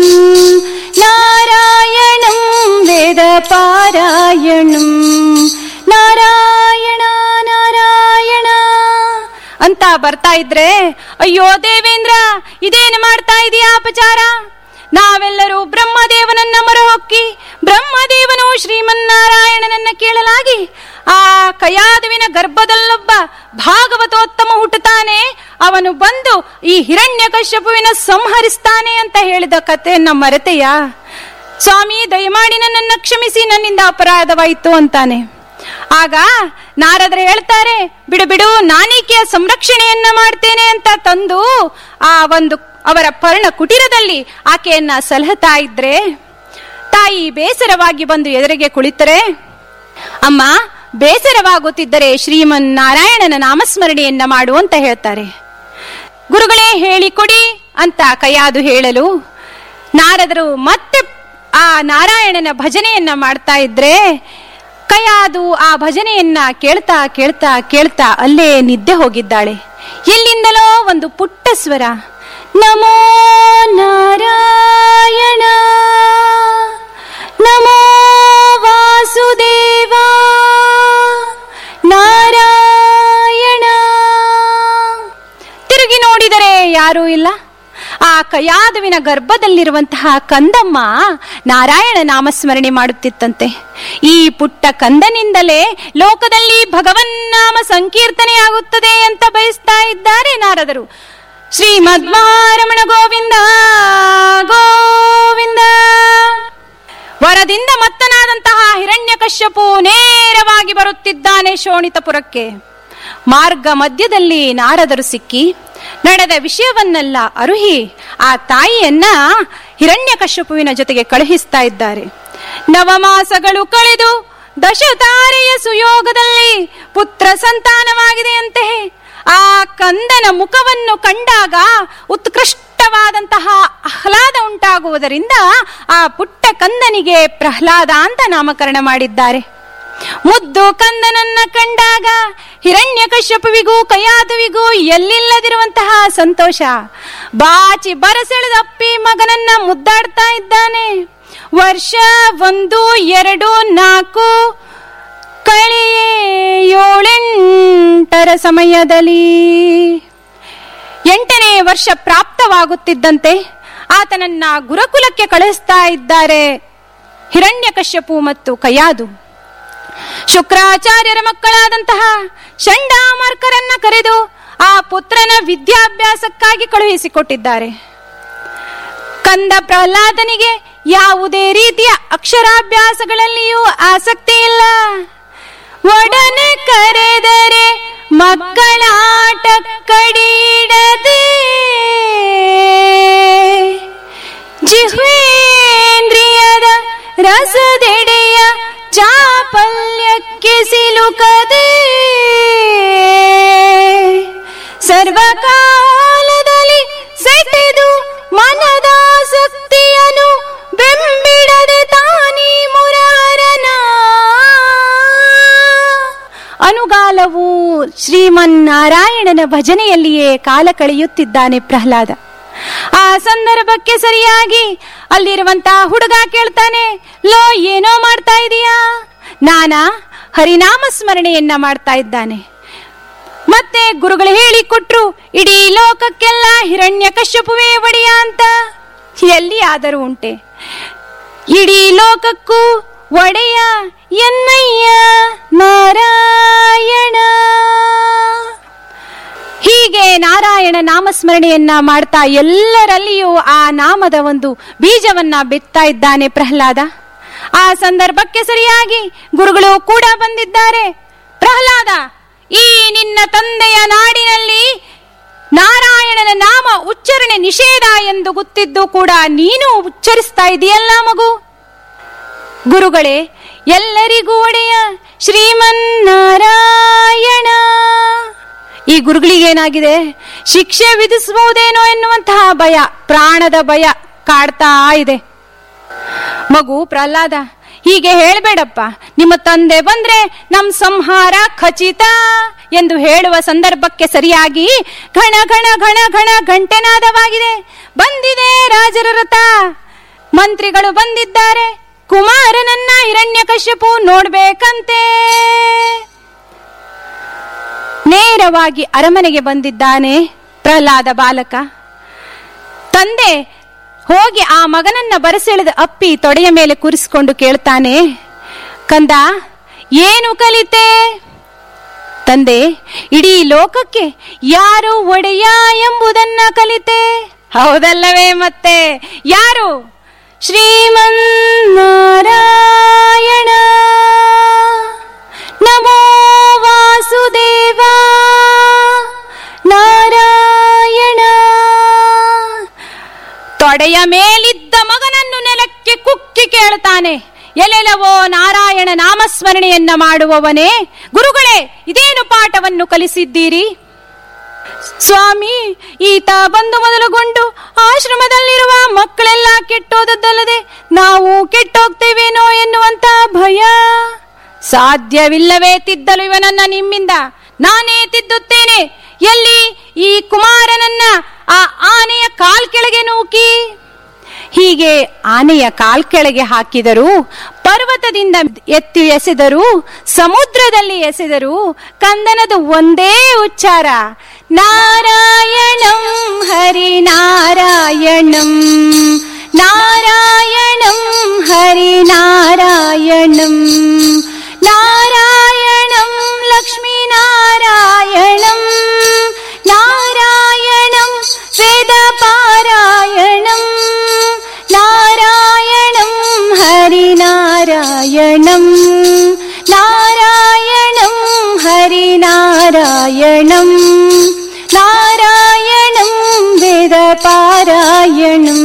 ನಾರಾಯಣಂ ವೇದಪಾರಾಯಣಂ ನಾರಾಯಣ ನಾರಾಯಣ ಅಂತ ಬರ್ತಾ ಇದ್ರೆ ಅಯ್ಯೋ ದೇವೇಂದ್ರ ಇದೇನು ಮಾಡ್ತಾ ಇದೀಯಾ ಅಪಚಾರ ನಾವೆಲ್ಲರೂ ಬ್ರಹ್ಮದೇವನನ್ನ ಮೊರಹೊಕ್ಕಿ ಬ್ರಹ್ಮದೇವನು ಶ್ರೀಮನ್ನಾರಾಯಣನನ್ನ ಕೇಳಲಾಗಿ ಆ ಕಯಾದುವಿನ ಗರ್ಭದಲ್ಲೊಬ್ಬ ಭಾಗವತೋತ್ತಮ ಹುಟ್ಟುತ್ತಾನೆ ಅವನು ಬಂದು ಈ ಹಿರಣ್ಯಕಶ್ಯಪುವಿನ ಸಂಹರಿಸ್ತಾನೆ ಅಂತ ಹೇಳಿದ ಕಥೆಯನ್ನ ಮರೆತೆಯ ಸ್ವಾಮಿ ದಯಮಾಡಿ ನನ್ನನ್ನು ಕ್ಷಮಿಸಿ ನನ್ನಿಂದ ಅಪರಾಧವಾಯಿತು ಅಂತಾನೆ ಆಗ ನಾರದ್ರೆ ಹೇಳ್ತಾರೆ ಬಿಡು ಬಿಡು ನಾನೀಕೆಯ ಸಂರಕ್ಷಣೆಯನ್ನ ಮಾಡ್ತೇನೆ ಅಂತ ತಂದು ಆ ಒಂದು ಅವರ ಪರ್ಣ ಕುಟೀರದಲ್ಲಿ ಆಕೆಯನ್ನ ಸಲಹುತ್ತಾ ಇದ್ರೆ ತಾಯಿ ಬೇಸರವಾಗಿ ಬಂದು ಎದುರಿಗೆ ಕುಳಿತರೆ ಅಮ್ಮ ಬೇಸರವಾಗುತ್ತಿದ್ದರೆ ಶ್ರೀಮನ್ ನಾರಾಯಣನ ನಾಮಸ್ಮರಣೆಯನ್ನ ಮಾಡು ಅಂತ ಹೇಳ್ತಾರೆ ಗುರುಗಳೇ ಹೇಳಿಕೊಡಿ ಅಂತ ಕೈಯಾದು ಹೇಳಲು ನಾರದರು ಮತ್ತೆ ಆ ನಾರಾಯಣನ ಭಜನೆಯನ್ನ ಮಾಡ್ತಾ ಇದ್ರೆ ಕೈಯಾದು ಆ ಭಜನೆಯನ್ನ ಕೇಳ್ತಾ ಕೇಳ್ತಾ ಕೇಳ್ತಾ ಅಲ್ಲೇ ನಿದ್ದೆ ಹೋಗಿದ್ದಾಳೆ ಎಲ್ಲಿಂದಲೋ ಒಂದು ಪುಟ್ಟ ಸ್ವರ ನಮೋ ನಾರಾಯಣ ನಮೋ ವಾಸುದೇವ ನಾರಾಯಣ ತಿರುಗಿ ನೋಡಿದರೆ ಯಾರೂ ಇಲ್ಲ ಆ ಕಯಾದುವಿನ ಗರ್ಭದಲ್ಲಿರುವಂತಹ ಕಂದಮ್ಮ ನಾರಾಯಣ ನಾಮಸ್ಮರಣೆ ಮಾಡುತ್ತಿತ್ತಂತೆ ಈ ಪುಟ್ಟ ಕಂದನಿಂದಲೇ ಲೋಕದಲ್ಲಿ ಭಗವನ್ನಾಮ ಸಂಕೀರ್ತನೆಯಾಗುತ್ತದೆ ಅಂತ ಬಯಸ್ತಾ ಇದ್ದಾರೆ ನಾರದರು ಶ್ರೀಮದ್ವಾರಮಣ ಗೋವಿಂದ ಗೋವಿಂದ ವರದಿಂದ ಮತ್ತನಾದಂತಹ ಹಿರಣ್ಯಕಶ್ಯಪು ನೇರವಾಗಿ ಬರುತ್ತಿದ್ದಾನೆ ಶೋಣಿತಪುರಕ್ಕೆ ಮಾರ್ಗ ಮಧ್ಯದಲ್ಲಿ ನಾರದರು ಸಿಕ್ಕಿ ನಡೆದ ವಿಷಯವನ್ನೆಲ್ಲ ಅರುಹಿ ಆ ತಾಯಿಯನ್ನ ಹಿರಣ್ಯಕಶ್ಯಪುವಿನ ಜೊತೆಗೆ ಕಳುಹಿಸ್ತಾ ಇದ್ದಾರೆ ನವಮಾಸಗಳು ಕಳೆದು ದಶತಾರೆಯ ಸುಯೋಗದಲ್ಲಿ ಪುತ್ರ ಸಂತಾನವಾಗಿದೆಯಂತೆ ಆ ಕಂದನ ಮುಖವನ್ನು ಕಂಡಾಗ ಉತ್ಕೃಷ್ಟವಾದಂತಹ ಆಹ್ಲಾದ ಉಂಟಾಗುವುದರಿಂದ ಆ ಪುಟ್ಟ ಕಂದನಿಗೆ ಪ್ರಹ್ಲಾದ ಅಂತ ನಾಮಕರಣ ಮಾಡಿದ್ದಾರೆ ಮುದ್ದು ಕಂದನನ್ನ ಕಂಡಾಗ ಹಿರಣ್ಯ ಕಶ್ಯಪವಿಗೂ ಕಯಾದುವಿಗೂ ಎಲ್ಲಿಲ್ಲದಿರುವಂತಹ ಸಂತೋಷ ಬಾಚಿ ಬರಸೆಳೆದಪ್ಪಿ ಮಗನನ್ನ ಮುದ್ದಾಡ್ತಾ ಇದ್ದಾನೆ ವರ್ಷ ಒಂದು ಎರಡು ನಾಲ್ಕು ಕಳೆಯೇ ಏಳೆಂಟರ ಸಮಯದಲ್ಲಿ ಎಂಟನೇ ವರ್ಷ ಪ್ರಾಪ್ತವಾಗುತ್ತಿದ್ದಂತೆ ಆತನನ್ನ ಗುರುಕುಲಕ್ಕೆ ಕಳಿಸ್ತಾ ಇದ್ದಾರೆ ಹಿರಣ್ಯಕಶ್ಯಪು ಮತ್ತು ಕಯಾದು ಶುಕ್ರಾಚಾರ್ಯರ ಮಕ್ಕಳಾದಂತಹ ಚಂಡಾಮಾರ್ಕರನ್ನ ಕರೆದು ಆ ಪುತ್ರನ ವಿದ್ಯಾಭ್ಯಾಸಕ್ಕಾಗಿ ಕಳುಹಿಸಿಕೊಟ್ಟಿದ್ದಾರೆ ಕಂದ ಪ್ರಹ್ಲಾದನಿಗೆ ಯಾವುದೇ ರೀತಿಯ ಅಕ್ಷರಾಭ್ಯಾಸಗಳಲ್ಲಿಯೂ ಆಸಕ್ತಿ ಇಲ್ಲ ಒಡನೆ ಕರೆದರೆ ಮಕ್ಕಳಾಟ ಕಡಿಡದೆ ಜಿಹ್ವೇಂದ್ರಿಯದ ರಸದೆಡೆಯ ಚಾಪಲ್ಯಕ್ಕೆ ಸಿಲುಕದೆ ಸರ್ವಕಾಲದಲ್ಲಿ ಸೆಟೆದು ಮನದಾಸಕ್ತಿಯನು ಬೆಂಬಿಡದೆ ತಾನಿ ಮುರಾರನ ಅನುಗಾಲವು ಶ್ರೀಮನ್ನಾರಾಯಣನ ಭಜನೆಯಲ್ಲಿಯೇ ಕಾಲ ಕಳೆಯುತ್ತಿದ್ದಾನೆ ಪ್ರಹ್ಲಾದ ಆ ಸಂದರ್ಭಕ್ಕೆ ಸರಿಯಾಗಿ ಅಲ್ಲಿರುವಂತಹ ಹುಡುಗ ಕೇಳ್ತಾನೆ ಲೋ ಏನೋ ಮಾಡ್ತಾ ಇದೀಯಾ ನಾನಾ ಹರಿನಾಮ ಸ್ಮರಣೆಯನ್ನ ಮಾಡ್ತಾ ಇದ್ದಾನೆ ಮತ್ತೆ ಗುರುಗಳು ಹೇಳಿಕೊಟ್ರು ಇಡೀ ಲೋಕಕ್ಕೆಲ್ಲ ಹಿರಣ್ಯ ಕಶ್ಯಪುವೇ ಒಡೆಯ ಅಂತ ಎಲ್ಲಿ ಆದರೂ ಉಂಟೆ ಇಡೀ ಲೋಕಕ್ಕೂ ಒಡೆಯ ಎನ್ನಯ್ಯ ನಾರಾಯಣ ಹೀಗೆ ನಾರಾಯಣ ನಾಮಸ್ಮರಣೆಯನ್ನ ಮಾಡ್ತಾ ಎಲ್ಲರಲ್ಲಿಯೂ ಆ ನಾಮದ ಒಂದು ಬೀಜವನ್ನ ಬಿತ್ತಾ ಇದ್ದಾನೆ ಪ್ರಹ್ಲಾದ ಆ ಸಂದರ್ಭಕ್ಕೆ ಸರಿಯಾಗಿ ಗುರುಗಳು ಕೂಡ ಬಂದಿದ್ದಾರೆ ಪ್ರಹ್ಲಾದ ಈ ನಿನ್ನ ತಂದೆಯ ನಾಡಿನಲ್ಲಿ ನಾರಾಯಣನ ನಾಮ ಉಚ್ಚರಣೆ ನಿಷೇಧ ಎಂದು ಗೊತ್ತಿದ್ದು ಕೂಡ ನೀನು ಉಚ್ಚರಿಸ್ತಾ ಇದೆಯಲ್ಲ ಮಗು ಗುರುಗಳೇ ಎಲ್ಲರಿಗೂ ಒಡೆಯ ಶ್ರೀಮನ್ನಾರಾಯಣ ಈ ಗುರುಗಳಿಗೇನಾಗಿದೆ ಶಿಕ್ಷೆ ವಿಧಿಸಬಹುದೇನೋ ಎನ್ನುವಂತಹ ಭಯ ಪ್ರಾಣದ ಭಯ ಕಾಡ್ತಾ ಇದೆ ಮಗು ಪ್ರಹ್ಲಾದ ಹೀಗೆ ಹೇಳ್ಬೇಡಪ್ಪ ನಿಮ್ಮ ತಂದೆ ಬಂದ್ರೆ ನಮ್ ಸಂಹಾರ ಖಚಿತ ಎಂದು ಹೇಳುವ ಸಂದರ್ಭಕ್ಕೆ ಸರಿಯಾಗಿ ಘಣ ಘಣ ಘಣ ಘಣ ಘಂಟೆನಾದವಾಗಿದೆ ಬಂದಿದೆ ರಾಜರ ರಥ ಮಂತ್ರಿಗಳು ಬಂದಿದ್ದಾರೆ ಕುಮಾರನನ್ನ ಹಿರಣ್ಯಕಶ್ಯಪು ನೋಡ್ಬೇಕಂತೆ ನೇರವಾಗಿ ಅರಮನೆಗೆ ಬಂದಿದ್ದಾನೆ ಪ್ರಹ್ಲಾದ ಬಾಲಕ ತಂದೆ ಹೋಗಿ ಆ ಮಗನನ್ನ ಬರಸೆಳೆದ ಅಪ್ಪಿ ತೊಡೆಯ ಮೇಲೆ ಕೂರಿಸಿಕೊಂಡು ಕೇಳ್ತಾನೆ ಕಂದ ಏನು ಕಲಿತೆ ತಂದೆ ಇಡೀ ಲೋಕಕ್ಕೆ ಯಾರು ಒಡೆಯ ಎಂಬುದನ್ನ ಕಲಿತೆ ಹೌದಲ್ಲವೇ ಮತ್ತೆ ಯಾರು ಶ್ರೀಮನ್ನಾರಾಯಣ ನಮೋ ವಾಸುದೇವ ನಾರಾಯಣ ತೊಡೆಯ ಮೇಲಿದ್ದ ಮಗನನ್ನು ನೆಲಕ್ಕೆ ಕುಕ್ಕಿ ಕೇಳ್ತಾನೆ ಎಲೆಲವೋ ನಾರಾಯಣ ನಾಮಸ್ಮರಣೆಯನ್ನ ಮಾಡುವವನೇ ಗುರುಗಳೇ ಇದೇನು ಪಾಠವನ್ನು ಕಲಿಸಿದ್ದೀರಿ ಸ್ವಾಮಿ ಈತ ಬಂದು ಮೊದಲುಗೊಂಡು ಆಶ್ರಮದಲ್ಲಿರುವ ಮಕ್ಕಳೆಲ್ಲ ಕೆಟ್ಟೋದದ್ದಲ್ಲದೆ ನಾವು ಕೆಟ್ಟೋಗ್ತೇವೇನೋ ಎನ್ನುವಂತ ಭಯ ಸಾಧ್ಯವಿಲ್ಲವೇ ತಿದ್ದಲು ಇವನನ್ನ ನಿಮ್ಮಿಂದ ನಾನೇ ತಿದ್ದುತ್ತೇನೆ ಎಲ್ಲಿ ಈ ಕುಮಾರನನ್ನ ಆ ಆನೆಯ ಕಾಲ್ ಕೆಳಗೆ ನೂಕಿ ಹೀಗೆ ಆನೆಯ ಕಾಲ್ ಕೆಳಗೆ ಹಾಕಿದರು ಪರ್ವತದಿಂದ ಎತ್ತಿ ಎಸೆದರು ಸಮುದ್ರದಲ್ಲಿ ಎಸೆದರು ಕಂದನದು ಒಂದೇ ಉಚ್ಚಾರ ನಾರಾಯಣಂ ಹರಿ ನಾರಾಯಣಂ ನಾರಾಯಣಂ ಹರಿ ನಾರಾಯಣಂ ನಾರಾಯಣಂ ಲಕ್ಷ್ಮೀ ನಾರಾಯಣಂ ನಾರಾಯಣಂ ವೇದ ಪಾರಾಯಣಂ ನಾರಾಯಣಂ ಹರಿ ನಾರಾಯಣಂ ನಾರಾಯಣಂ ಹರಿ ನಾರಾಯಣಂ ನಾರಾಯಣಂ ವೇದ ಪಾರಾಯಣಂ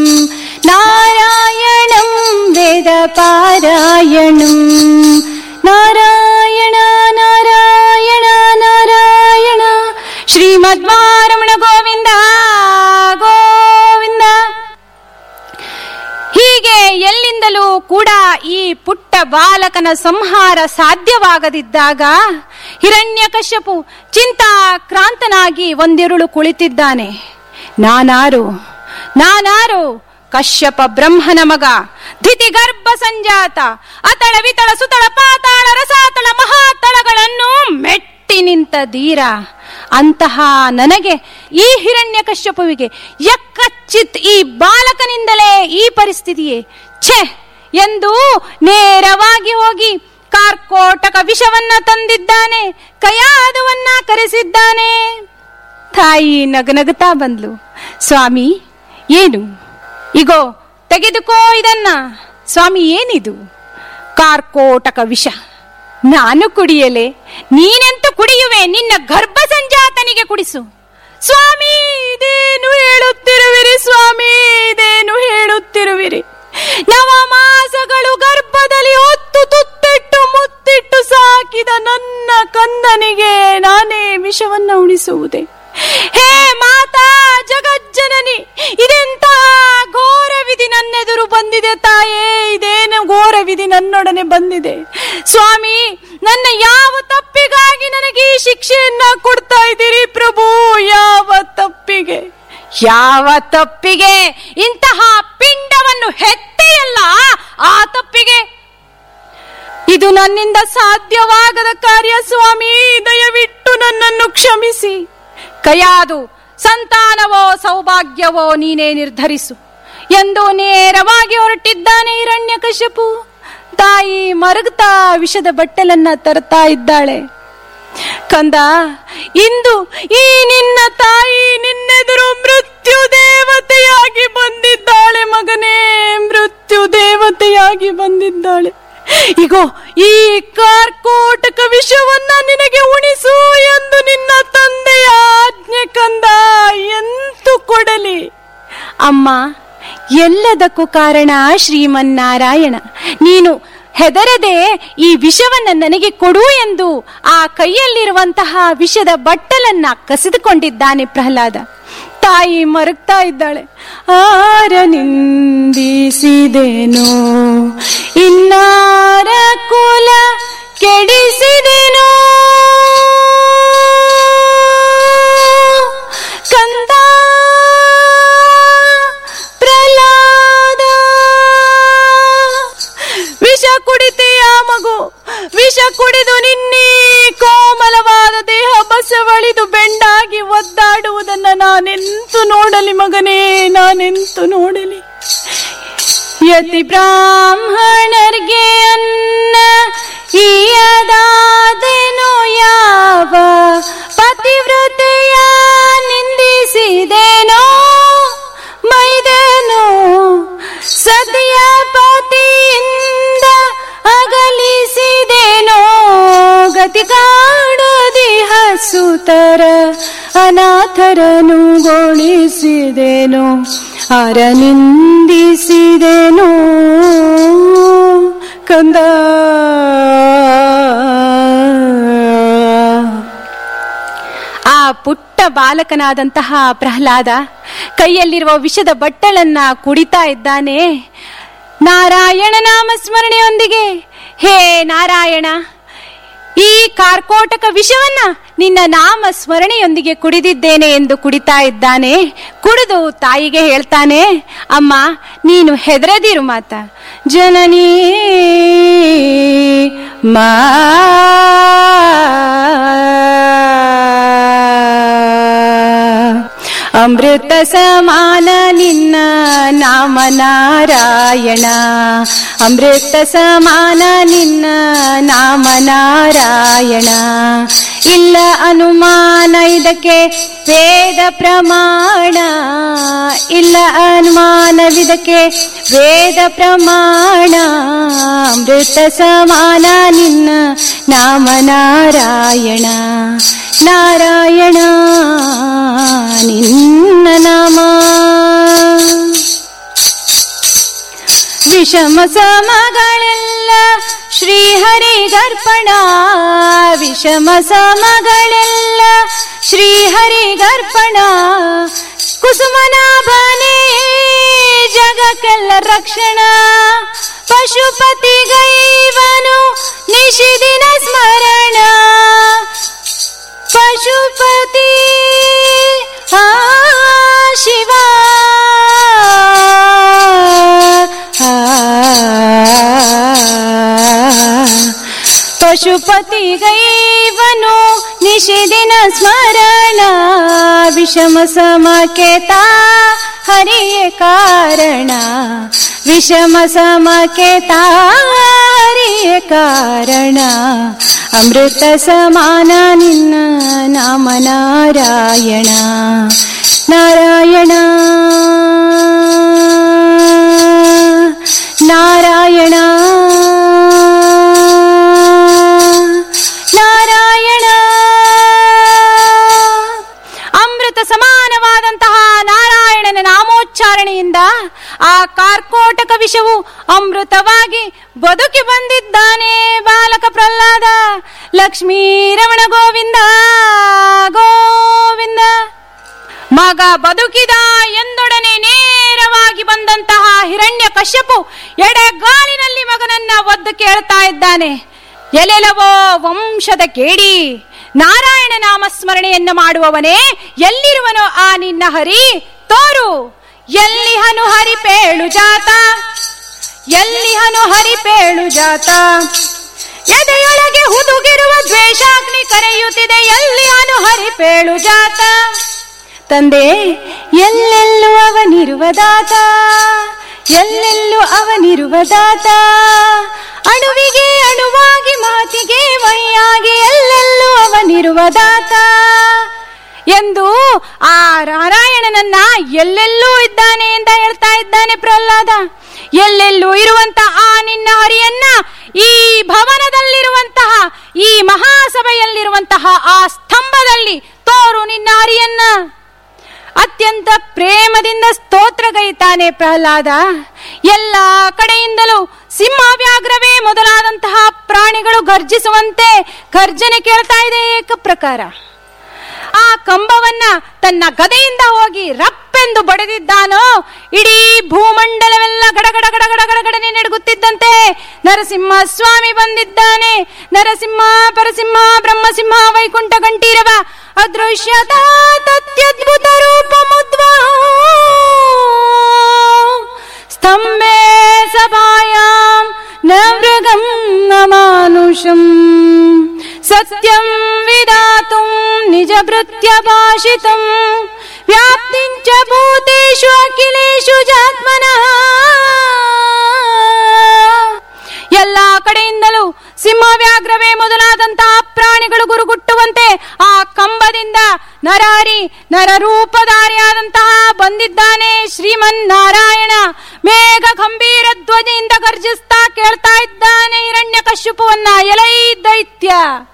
ನಾರಾಯಣಂ ವೇದ ಪಾರಾಯಣಂ ನಾರಾಯಣ ನಾರಾಯಣ ನಾರಾಯಣ ಶ್ರೀಮದ್ವಾರಮಣ ಗೋವಿಂದ ಗೋವಿಂದ ಹೀಗೆ ಎಲ್ಲಿಂದಲೂ ಕೂಡ ಈ ಪುಟ್ಟ ಬಾಲಕನ ಸಂಹಾರ ಸಾಧ್ಯವಾಗದಿದ್ದಾಗ ಹಿರಣ್ಯಕಶ್ಯಪು ಚಿಂತಾಕ್ರಾಂತನಾಗಿ ಒಂದಿರುಳು ಕುಳಿತಿದ್ದಾನೆ ನಾನಾರು ನಾನಾರು ಕಶ್ಯಪ ಬ್ರಹ್ಮನ ಮಗ ಧಿತಿಗರ್ಭ ಸಂಜಾತ ಅತಳ ವಿತಳ ಸುತಳ ಪಾತಾಳ ರಸಾತಳ ಮಹಾತಳಗಳನ್ನು ಮೆಟ್ಟಿ ನಿಂತ ಧೀರ ಅಂತಹ ನನಗೆ ಈ ಹಿರಣ್ಯ ಕಶ್ಯಪುವಿಗೆ ಯಕ್ಕಚ್ಚಿತ್ ಈ ಬಾಲಕನಿಂದಲೇ ಈ ಪರಿಸ್ಥಿತಿಯೇ ಛೆ ಎಂದು ನೇರವಾಗಿ ಹೋಗಿ ಕಾರ್ಕೋಟಕ ವಿಷವನ್ನ ತಂದಿದ್ದಾನೆ ಕಯಾದುವನ್ನ ಕರೆಸಿದ್ದಾನೆ ತಾಯಿ ನಗನಗುತ್ತಾ ಬಂದ್ಲು ಸ್ವಾಮಿ ಏನು ಇಗೋ ತೆಗೆದುಕೋ ಇದನ್ನ ಸ್ವಾಮಿ ಏನಿದು ಕಾರ್ಕೋಟಕ ವಿಷ ನಾನು ಕುಡಿಯಲೆ ನೀನೆಂತು ಕುಡಿಯುವೆ ನಿನ್ನ ಗರ್ಭ ಸಂಜಾತನಿಗೆ ಕುಡಿಸು ಸ್ವಾಮಿ ಇದೇನು ಹೇಳುತ್ತಿರುವಿರಿ ಸ್ವಾಮಿ ಇದೇನು ಹೇಳುತ್ತಿರುವಿರಿ ನವಮಾಸಗಳು ಗರ್ಭದಲ್ಲಿ ಹೊತ್ತು ತುತ್ತಿಟ್ಟು ಮುತ್ತಿಟ್ಟು ಸಾಕಿದ ನನ್ನ ಕಂದನಿಗೆ ನಾನೇ ವಿಷವನ್ನ ಉಣಿಸುವುದೇ ಹೇ ಮಾತಾ ಜಗಜ್ಜನನಿ ಇದೆಂತ ಘೋರ ವಿಧಿ ನನ್ನೆದುರು ಬಂದಿದೆ ತಾಯೇ ಇದೇನು ಘೋರ ವಿಧಿ ನನ್ನೊಡನೆ ಬಂದಿದೆ ಸ್ವಾಮಿ ನನ್ನ ಯಾವ ತಪ್ಪಿಗಾಗಿ ನನಗೆ ಈ ಶಿಕ್ಷೆಯನ್ನ ಕೊಡ್ತಾ ಇದ್ದೀರಿ ಪ್ರಭು ಯಾವ ತಪ್ಪಿಗೆ ಯಾವ ತಪ್ಪಿಗೆ ಇಂತಹ ಪಿಂಡವನ್ನು ಹೆತ್ತೆಯಲ್ಲ ಆ ತಪ್ಪಿಗೆ ಇದು ನನ್ನಿಂದ ಸಾಧ್ಯವಾಗದ ಕಾರ್ಯ ಸ್ವಾಮಿ ದಯವಿಟ್ಟು ನನ್ನನ್ನು ಕ್ಷಮಿಸಿ ಕಯಾದು ಸಂತಾನವೋ ಸೌಭಾಗ್ಯವೋ ನೀನೇ ನಿರ್ಧರಿಸು ಎಂದು ನೇರವಾಗಿ ಹೊರಟಿದ್ದಾನೆ ಹಿರಣ್ಯಕಶಿಪು ತಾಯಿ ಮರಗುತ್ತಾ ವಿಷದ ಬಟ್ಟಲನ್ನ ತರ್ತಾ ಇದ್ದಾಳೆ ಕಂದ ಇಂದು ಈ ನಿನ್ನ ತಾಯಿ ನಿನ್ನೆದುರು ಮೃತ್ಯು ದೇವತೆಯಾಗಿ ಬಂದಿದ್ದಾಳೆ ಮಗನೇ ಮೃತ್ಯು ದೇವತೆಯಾಗಿ ಬಂದಿದ್ದಾಳೆ ಇಗೋ ಈ ಕಾರ್ಕೋಟಕ ವಿಷವನ್ನ ನಿನಗೆ ಉಣಿಸು ಎಂದು ನಿನ್ನ ತಂದೆಯ ಆಜ್ಞೆ ಕಂದ ಎಂತು ಕೊಡಲಿ ಅಮ್ಮ ಎಲ್ಲದಕ್ಕೂ ಕಾರಣ ಶ್ರೀಮನ್ನಾರಾಯಣ ನೀನು ಹೆದರದೆ ಈ ವಿಷವನ್ನ ನನಗೆ ಕೊಡು ಎಂದು ಆ ಕೈಯಲ್ಲಿರುವಂತಹ ವಿಷದ ಬಟ್ಟಲನ್ನ ಕಸಿದುಕೊಂಡಿದ್ದಾನೆ ಪ್ರಹ್ಲಾದ ತಾಯಿ ಮರಗ್ತಾ ಇದ್ದಾಳೆ ಆರ ನಿಂದಿಸಿದೆನೋ ಇನ್ನಾರ ಕುಲ ಕೆಡಿಸಿದೆನೋ ಕಂದ ಪ್ರಹ್ಲಾದ ವಿಷ ಕುಡಿತೆಯ ಮಗು ವಿಷ ಕುಡಿದು ನಿನ್ನೆ ಕೋಮಲವಾದ ದೇಹ ಬಸವಳಿದು ಬೆಂಡಾಗಿ ಒದ್ದಾಡುವುದನ್ನ ನಾನೆಂತು ನೋಡಲಿ ಮಗನೇ ನಾನೆಂತು ನೋಡಲಿ ಯತಿ ಬ್ರಾಹ್ಮಣರ್ಗೆ ಅನ್ನ ಈಯದಾದೆನು ಯಾವ ಪತಿವ್ರತೆಯ ನಿಂದಿಸಿದೆನೋ ಮೈದನು ಸತಿಯ ಪತಿಯಿಂದ ಅಗಲಿಸಿದೆನೋ ಗತಿ ಕಾಡದಿಹ ಸುತರ ಅನಾಥರನು ಗೋಳಿಸಿದೆನೋ ಅರ ನಿಂದಿಸಿದೆನೋ ಕಂದ ಆ ಪುಟ್ಟ ಬಾಲಕನಾದಂತಹ ಪ್ರಹ್ಲಾದ ಕೈಯಲ್ಲಿರುವ ವಿಷದ ಬಟ್ಟಲನ್ನ ಕುಡಿತಾ ಇದ್ದಾನೆ ನಾರಾಯಣ ನಾಮ ಸ್ಮರಣೆಯೊಂದಿಗೆ ಹೇ ನಾರಾಯಣ ಈ ಕಾರ್ಕೋಟಕ ವಿಷವನ್ನ ನಿನ್ನ ನಾಮ ಸ್ಮರಣೆಯೊಂದಿಗೆ ಕುಡಿದಿದ್ದೇನೆ ಎಂದು ಕುಡಿತಾ ಇದ್ದಾನೆ ಕುಡಿದು ತಾಯಿಗೆ ಹೇಳ್ತಾನೆ ಅಮ್ಮ ನೀನು ಹೆದರದಿರು ಮಾತ ಜನನೀ ಮಾ ಅಮೃತ ಸಮಾನ ನಿನ್ನ ನಾಮ ನಾರಾಯಣ ಅಮೃತ ಸಮಾನ ನಿನ್ನ ನಾಮ ನಾರಾಯಣ ಇಲ್ಲ ಅನುಮಾನ ಇದಕ್ಕೆ ವೇದ ಪ್ರಮಾಣ ಇಲ್ಲ ಅನುಮಾನವಿದಕ್ಕೆ ವೇದ ಪ್ರಮಾಣ ಅಮೃತ ಸಮಾನ ನಿನ್ನ ನಾಮ ನಾರಾಯಣ ನಾರಾಯಣ ನಿನ್ನ ನಾಮ ವಿಷಮ ಸಮಗಳೆಲ್ಲ ಶ್ರೀಹರಿಗರ್ಪಣ ವಿಷಮ ಸಮಗಳೆಲ್ಲ ಶ್ರೀಹರಿಗರ್ಪಣ ಕುಸುಮನಾಭನೇ ಜಗಕ್ಕೆಲ್ಲ ರಕ್ಷಣ ಪಶುಪತಿ ಗೈವನು ನಿಶಿದಿನ ಸ್ಮರಣ ಪಶುಪತಿ ಆ ಶಿವ ಪಶುಪತಿ ಗೈವನು ನಿಷಿದಿನ ಸ್ಮರಣ ವಿಷಮ ಸಮಕೆತ ಹರಿಯ ಕಾರಣ ವಿಷಮ ಸಮಕೆತ ಹರಿಯ ಕಾರಣ ಅಮೃತ ಸಮಾನ ನಿನ್ನ ನಾಮ ನಾರಾಯಣ ನಾರಾಯಣ ನಾರಾಯಣ ನಾರಾಯಣ ಅಮೃತ ಸಮಾನವಾದಂತಹ ನಾರಾಯಣನ ನಾಮೋಚ್ಚಾರಣೆಯಿಂದ ಆ ಕಾರ್ಕೋಟಕ ವಿಷವು ಅಮೃತವಾಗಿ ಬದುಕಿ ಬಂದಿದ್ದಾನೆ ಬಾಲಕ ಪ್ರಹ್ಲಾದ ಲಕ್ಷ್ಮೀ ರಮಣ ಗೋವಿಂದ ಗೋವಿಂದ ಮಗ ಬದುಕಿದ ಎಂದೊಡನೆ ನೇರವಾಗಿ ಬಂದಂತಹ ಹಿರಣ್ಯ ಕಶ್ಯಪು ಎಡೆಗಾಲಿನಲ್ಲಿ ಮಗನನ್ನ ಒದ್ದು ಕೇಳ್ತಾ ಇದ್ದಾನೆ ಎಲೆಲವೋ ವಂಶದ ಕೇಡಿ ನಾರಾಯಣ ನಾಮಸ್ಮರಣೆಯನ್ನು ಮಾಡುವವನೇ ಎಲ್ಲಿರುವನೋ ಆ ನಿನ್ನ ಹರಿ ತೋರು ಎಲ್ಲಿಹನು ಹರಿಪೇಳು ಜಾತ ಎಲ್ಲಿಹನು ಹರಿಪೇಳು ಜಾತ ಎದೆಯೊಳಗೆ ಹುದುಗಿರುವ ದ್ವೇಷಾಗ್ನಿ ಕರೆಯುತ್ತಿದೆ ಎಲ್ಲಿಹನು ಹರಿಪೇಳು ಜಾತ ತಂದೆ ಎಲ್ಲೆಲ್ಲೂ ಅವನಿರುವ ದಾತ ಎಲ್ಲೆಲ್ಲೂ ಅವನಿರುವ ದಾತ ಅಣುವಿಗೆ ಅಣುವಾಗಿ ಮಾತಿಗೆ ವೈಯಾಗಿ ಎಲ್ಲೆಲ್ಲೂ ಅವನಿರುವ ದಾತ ಎಂದು ಆ ನಾರಾಯಣನನ್ನ ಎಲ್ಲೆಲ್ಲೂ ಇದ್ದಾನೆ ಅಂತ ಹೇಳ್ತಾ ಇದ್ದಾನೆ ಪ್ರಹ್ಲಾದ ಎಲ್ಲೆಲ್ಲೂ ಇರುವಂತ ಆ ನಿನ್ನ ಹರಿಯನ್ನ ಈ ಭವನದಲ್ಲಿರುವಂತಹ ಈ ಮಹಾಸಭೆಯಲ್ಲಿರುವಂತಹ ಆ ಸ್ತಂಭದಲ್ಲಿ ತೋರು ನಿನ್ನ ಹರಿಯನ್ನ ಅತ್ಯಂತ ಪ್ರೇಮದಿಂದ ಸ್ತೋತ್ರಗೈತಾನೆ ಪ್ರಹ್ಲಾದ ಎಲ್ಲ ಕಡೆಯಿಂದಲೂ ಸಿಂಹ ವ್ಯಾಘ್ರವೇ ಮೊದಲಾದಂತಹ ಪ್ರಾಣಿಗಳು ಗರ್ಜಿಸುವಂತೆ ಗರ್ಜನೆ ಕೇಳ್ತಾ ಇದೆ ಏಕ ಪ್ರಕಾರ ಆ ಕಂಬವನ್ನ ತನ್ನ ಗದೆಯಿಂದ ಹೋಗಿ ರಪ್ಪೆಂದು ಬಡಿದಿದ್ದಾನೋ ಇಡೀ ಭೂಮಂಡಲವೆಲ್ಲ ಗಡಗಡ ಗಡಗಡ ಗಡಗಡನೆ ನಡುಗುತ್ತಿದ್ದಂತೆ ನರಸಿಂಹ ಸ್ವಾಮಿ ಬಂದಿದ್ದಾನೆ ನರಸಿಂಹ ಪರಸಿಂಹ ಬ್ರಹ್ಮಸಿಂಹ ವೈಕುಂಠ ಗಂಟೀರವ ಅದೃಶ್ಯತ ತತ್ಯದ್ಭುತ ರೂಪ ಸ್ತಂಭೆ ಸಭಾಯಾಂ ನ ಮೃಗಂ ನ ಮಾನುಷಂ ಸತ್ಯಂ ವಿದಾತುಂ ನಿಜ ಭೃತ್ಯ ಭಾಷಿತಂ ವ್ಯಾಪ್ತಿಂಚ ಭೂತೇಷು ಅಖಿಲೇಷು ಜಾತ್ಮನಃ ಎಲ್ಲ ಕಡೆಯಿಂದಲೂ ಸಿಂಹ ವ್ಯಾಘ್ರವೇ ಮೊದಲಾದಂತಹ ಪ್ರಾಣಿಗಳು ಗುರುಗುಟ್ಟುವಂತೆ ಆ ಕಂಬದಿಂದ ನರಹರಿ ನರರೂಪಧಾರಿಯಾದಂತಹ ಬಂದಿದ್ದಾನೆ ಶ್ರೀಮನ್ ನಾರಾಯಣ ಮೇಘ ಗಂಭೀರ ಧ್ವನಿಯಿಂದ ಗರ್ಜಿಸ್ತಾ ಕೇಳ್ತಾ ಇದ್ದಾನೆ ಹಿರಣ್ಯ ಕಶ್ಯಪುವನ್ನ ಎಲೈ ದೈತ್ಯ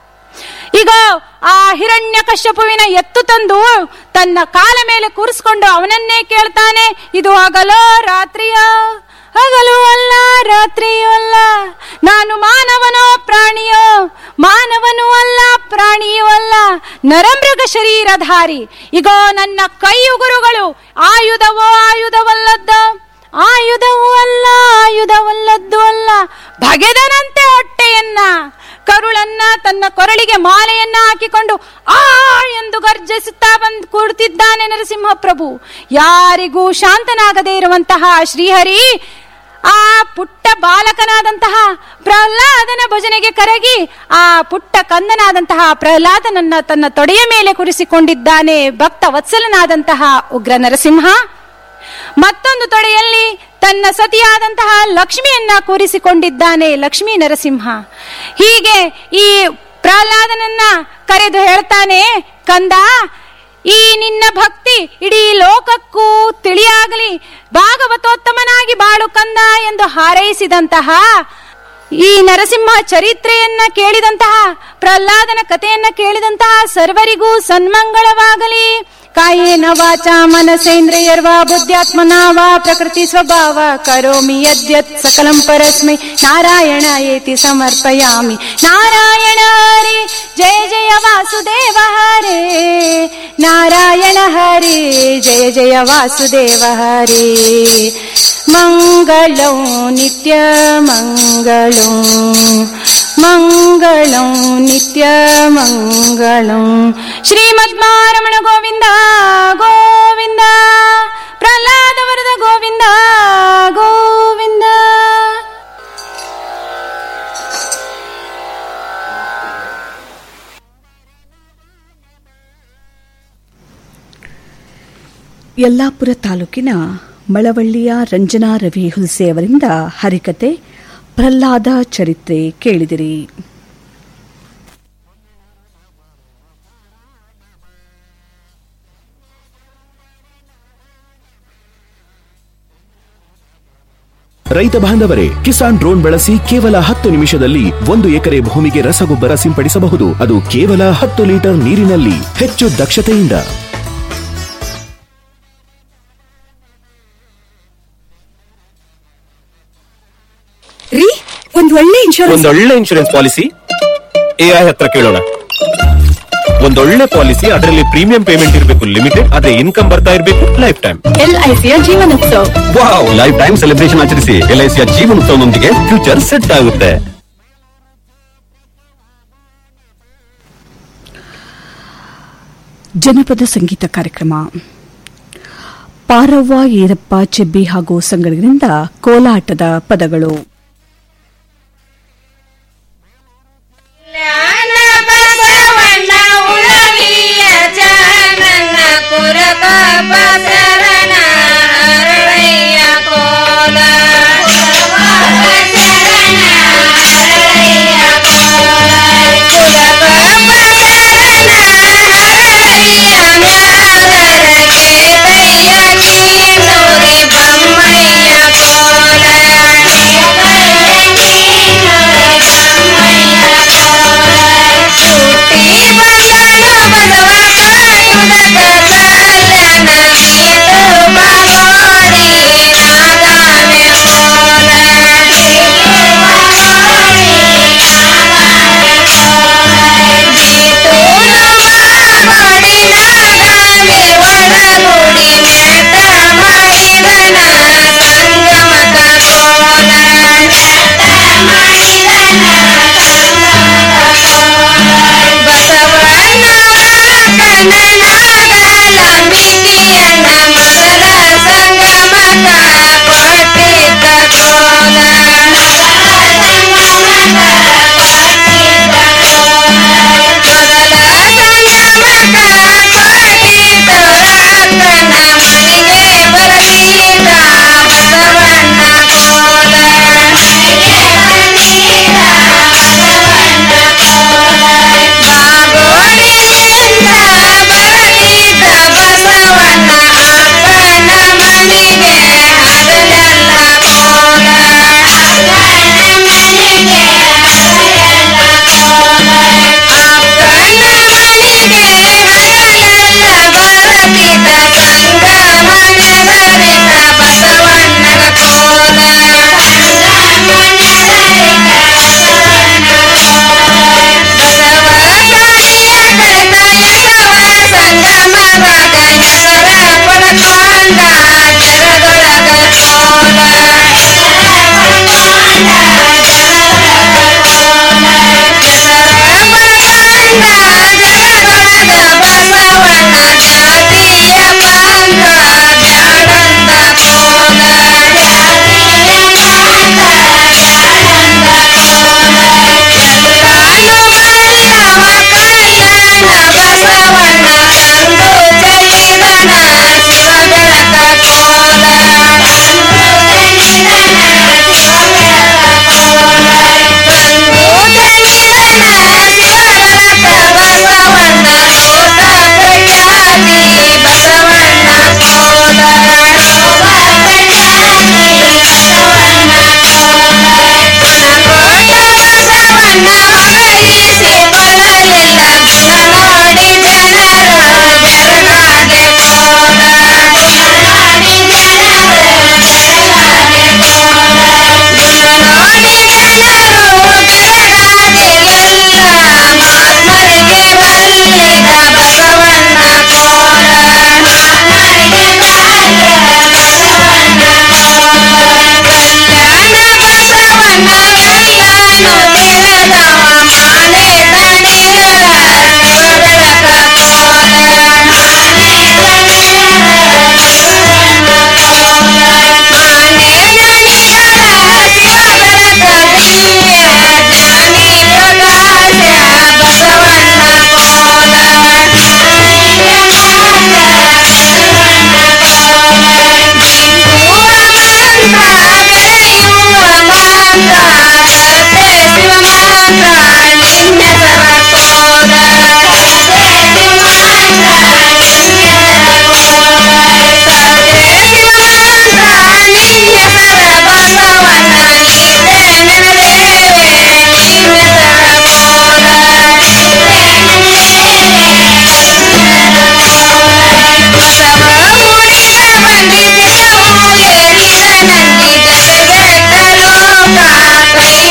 ಈಗ ಆ ಹಿರಣ್ಯ ಕಶ್ಯಪುವಿನ ಎತ್ತು ತಂದು ತನ್ನ ಕಾಲ ಮೇಲೆ ಕೂರಿಸ್ಕೊಂಡು ಅವನನ್ನೇ ಕೇಳ್ತಾನೆ ಇದು ಹಗಲೋ ರಾತ್ರಿಯೋ ಹಗಲು ಅಲ್ಲ ರಾತ್ರಿಯೂ ಅಲ್ಲ ನಾನು ಮಾನವನೋ ಪ್ರಾಣಿಯೋ ಮಾನವನೂ ಅಲ್ಲ ಪ್ರಾಣಿಯೂ ಅಲ್ಲ ನರಮೃಗ ಶರೀರಧಾರಿ ಈಗ ನನ್ನ ಕೈ ಉಗುರುಗಳು ಆಯುಧವೋ ಆಯುಧವಲ್ಲದ್ದ ಆಯುಧವೂ ಅಲ್ಲ ಆಯುಧವಲ್ಲದ್ದು ಅಲ್ಲ ಭಗೆದನಂತೆ ಹೊಟ್ಟೆಯನ್ನ ಕರುಳನ್ನ ತನ್ನ ಕೊರಳಿಗೆ ಮಾಲೆಯನ್ನ ಹಾಕಿಕೊಂಡು ಆ ಎಂದು ಗರ್ಜಿಸುತ್ತಾ ಬಂದು ಕೂಡುತ್ತಿದ್ದಾನೆ ನರಸಿಂಹ ಪ್ರಭು ಯಾರಿಗೂ ಶಾಂತನಾಗದೇ ಇರುವಂತಹ ಶ್ರೀಹರಿ ಆ ಪುಟ್ಟ ಬಾಲಕನಾದಂತಹ ಪ್ರಹ್ಲಾದನ ಭಜನೆಗೆ ಕರಗಿ ಆ ಪುಟ್ಟ ಕಂದನಾದಂತಹ ಪ್ರಹ್ಲಾದನನ್ನ ತನ್ನ ತೊಡೆಯ ಮೇಲೆ ಕುರಿಸಿಕೊಂಡಿದ್ದಾನೆ ಭಕ್ತ ವತ್ಸಲನಾದಂತಹ ಉಗ್ರ ನರಸಿಂಹ ಮತ್ತೊಂದು ತೊಡೆಯಲ್ಲಿ ತನ್ನ ಸತಿಯಾದಂತಹ ಲಕ್ಷ್ಮಿಯನ್ನ ಕೂರಿಸಿಕೊಂಡಿದ್ದಾನೆ ಲಕ್ಷ್ಮೀ ನರಸಿಂಹ ಹೀಗೆ ಈ ಪ್ರಹ್ಲಾದನನ್ನ ಕರೆದು ಹೇಳ್ತಾನೆ ಕಂದ ಈ ನಿನ್ನ ಭಕ್ತಿ ಇಡೀ ಲೋಕಕ್ಕೂ ತಿಳಿಯಾಗಲಿ ಭಾಗವತೋತ್ತಮನಾಗಿ ಬಾಳು ಕಂದ ಎಂದು ಹಾರೈಸಿದಂತಹ ಈ ನರಸಿಂಹ ಚರಿತ್ರೆಯನ್ನ ಕೇಳಿದಂತಹ ಪ್ರಹ್ಲಾದನ ಕಥೆಯನ್ನ ಕೇಳಿದಂತಹ ಸರ್ವರಿಗೂ ಸನ್ಮಂಗಳವಾಗಲಿ ಕಾಯೇನ ವಾಚ ಮನಸೇಂದ್ರಿಯರ್ವಾ ಬುದ್ಧ್ಯಾತ್ಮನಾ ವಾ ಪ್ರಕೃತಿ ಸ್ವಭಾವ ಕರೋಮಿ ಯದ್ಯತ್ ಸಕಲಂ ಪರಸ್ಮೈ ನಾರಾಯಣ ಏತಿ ಸಮರ್ಪಯಾಮಿ ನಾರಾಯಣ ಹರಿ ಜಯ ಜಯ ವಾಸುದೇವ ಹರೇ ನಾರಾಯಣ ಹರಿ ಜಯ ಜಯ ವಾಸುದೇವ ಹರೇ मङ्गलं नित्यमङ्गलं मङ्गलं नित्यमङ्गलं श्रीमद्मारमण गोविन्द गोविन्द प्रह्लादवरद गोविन्द गोविन्द ಯಲ್ಲಾಪುರ ತಾಲೂಕಿನ ಮಳವಳ್ಳಿಯ ರಂಜನಾ ರವಿ ಹುಲ್ಸೆ ಅವರಿಂದ ಹರಿಕತೆ ಪ್ರಹ್ಲಾದ ಚರಿತ್ರೆ ಕೇಳಿದಿರಿ ರೈತ ಬಾಂಧವರೇ ಕಿಸಾನ್ ಡ್ರೋನ್ ಬಳಸಿ ಕೇವಲ ಹತ್ತು ನಿಮಿಷದಲ್ಲಿ ಒಂದು ಎಕರೆ ಭೂಮಿಗೆ ರಸಗೊಬ್ಬರ ಸಿಂಪಡಿಸಬಹುದು ಅದು ಕೇವಲ ಹತ್ತು ಲೀಟರ್ ನೀರಿನಲ್ಲಿ ಹೆಚ್ಚು ದಕ್ಷತೆಯಿಂದ ರೀ ಒಂದ್ ಒಳ್ಳೆ ಇನ್ಶೂರೆನ್ಸ್ ಒಂದೊಳ್ಳೆ ಇನ್ಶೂರೆನ್ಸ್ ಪಾಲಿಸಿ ಎಐ ಹತ್ರ ಕೇಳೋಣ ಒಂದೊಳ್ಳೆ ಪಾಲಿಸಿ ಅದರಲ್ಲಿ ಪ್ರೀಮಿಯಂ ಪೇಮೆಂಟ್ ಇರಬೇಕು ಲಿಮಿಟೆಡ್ ಅದೇ ಇನ್ಕಮ್ ಬರ್ತಾ ಇರಬೇಕು ಲೈಫ್ ಟೈಮ್ ಎಲ್ಐಸಿಯ ಜೀವನೋತ್ಸವ ವಾವ್ ಲೈಫ್ ಟೈಮ್ ಸೆಲೆಬ್ರೇಷನ್ ಆಚರಿಸಿ ಎಲ್ಐಸಿಯ ಜೀವನೋತ್ಸವದೊಂದಿಗೆ ಫ್ಯೂಚರ್ ಸೆಟ್ ಆಗುತ್ತೆ ಜನಪದ ಸಂಗೀತ ಕಾರ್ಯಕ್ರಮ ಪಾರವ್ವ ಈರಪ್ಪ ಚೆಬ್ಬಿ ಹಾಗೂ ಸಂಗಡಿಗರಿಂದ ಕೋಲಾಟದ ಪದಗಳು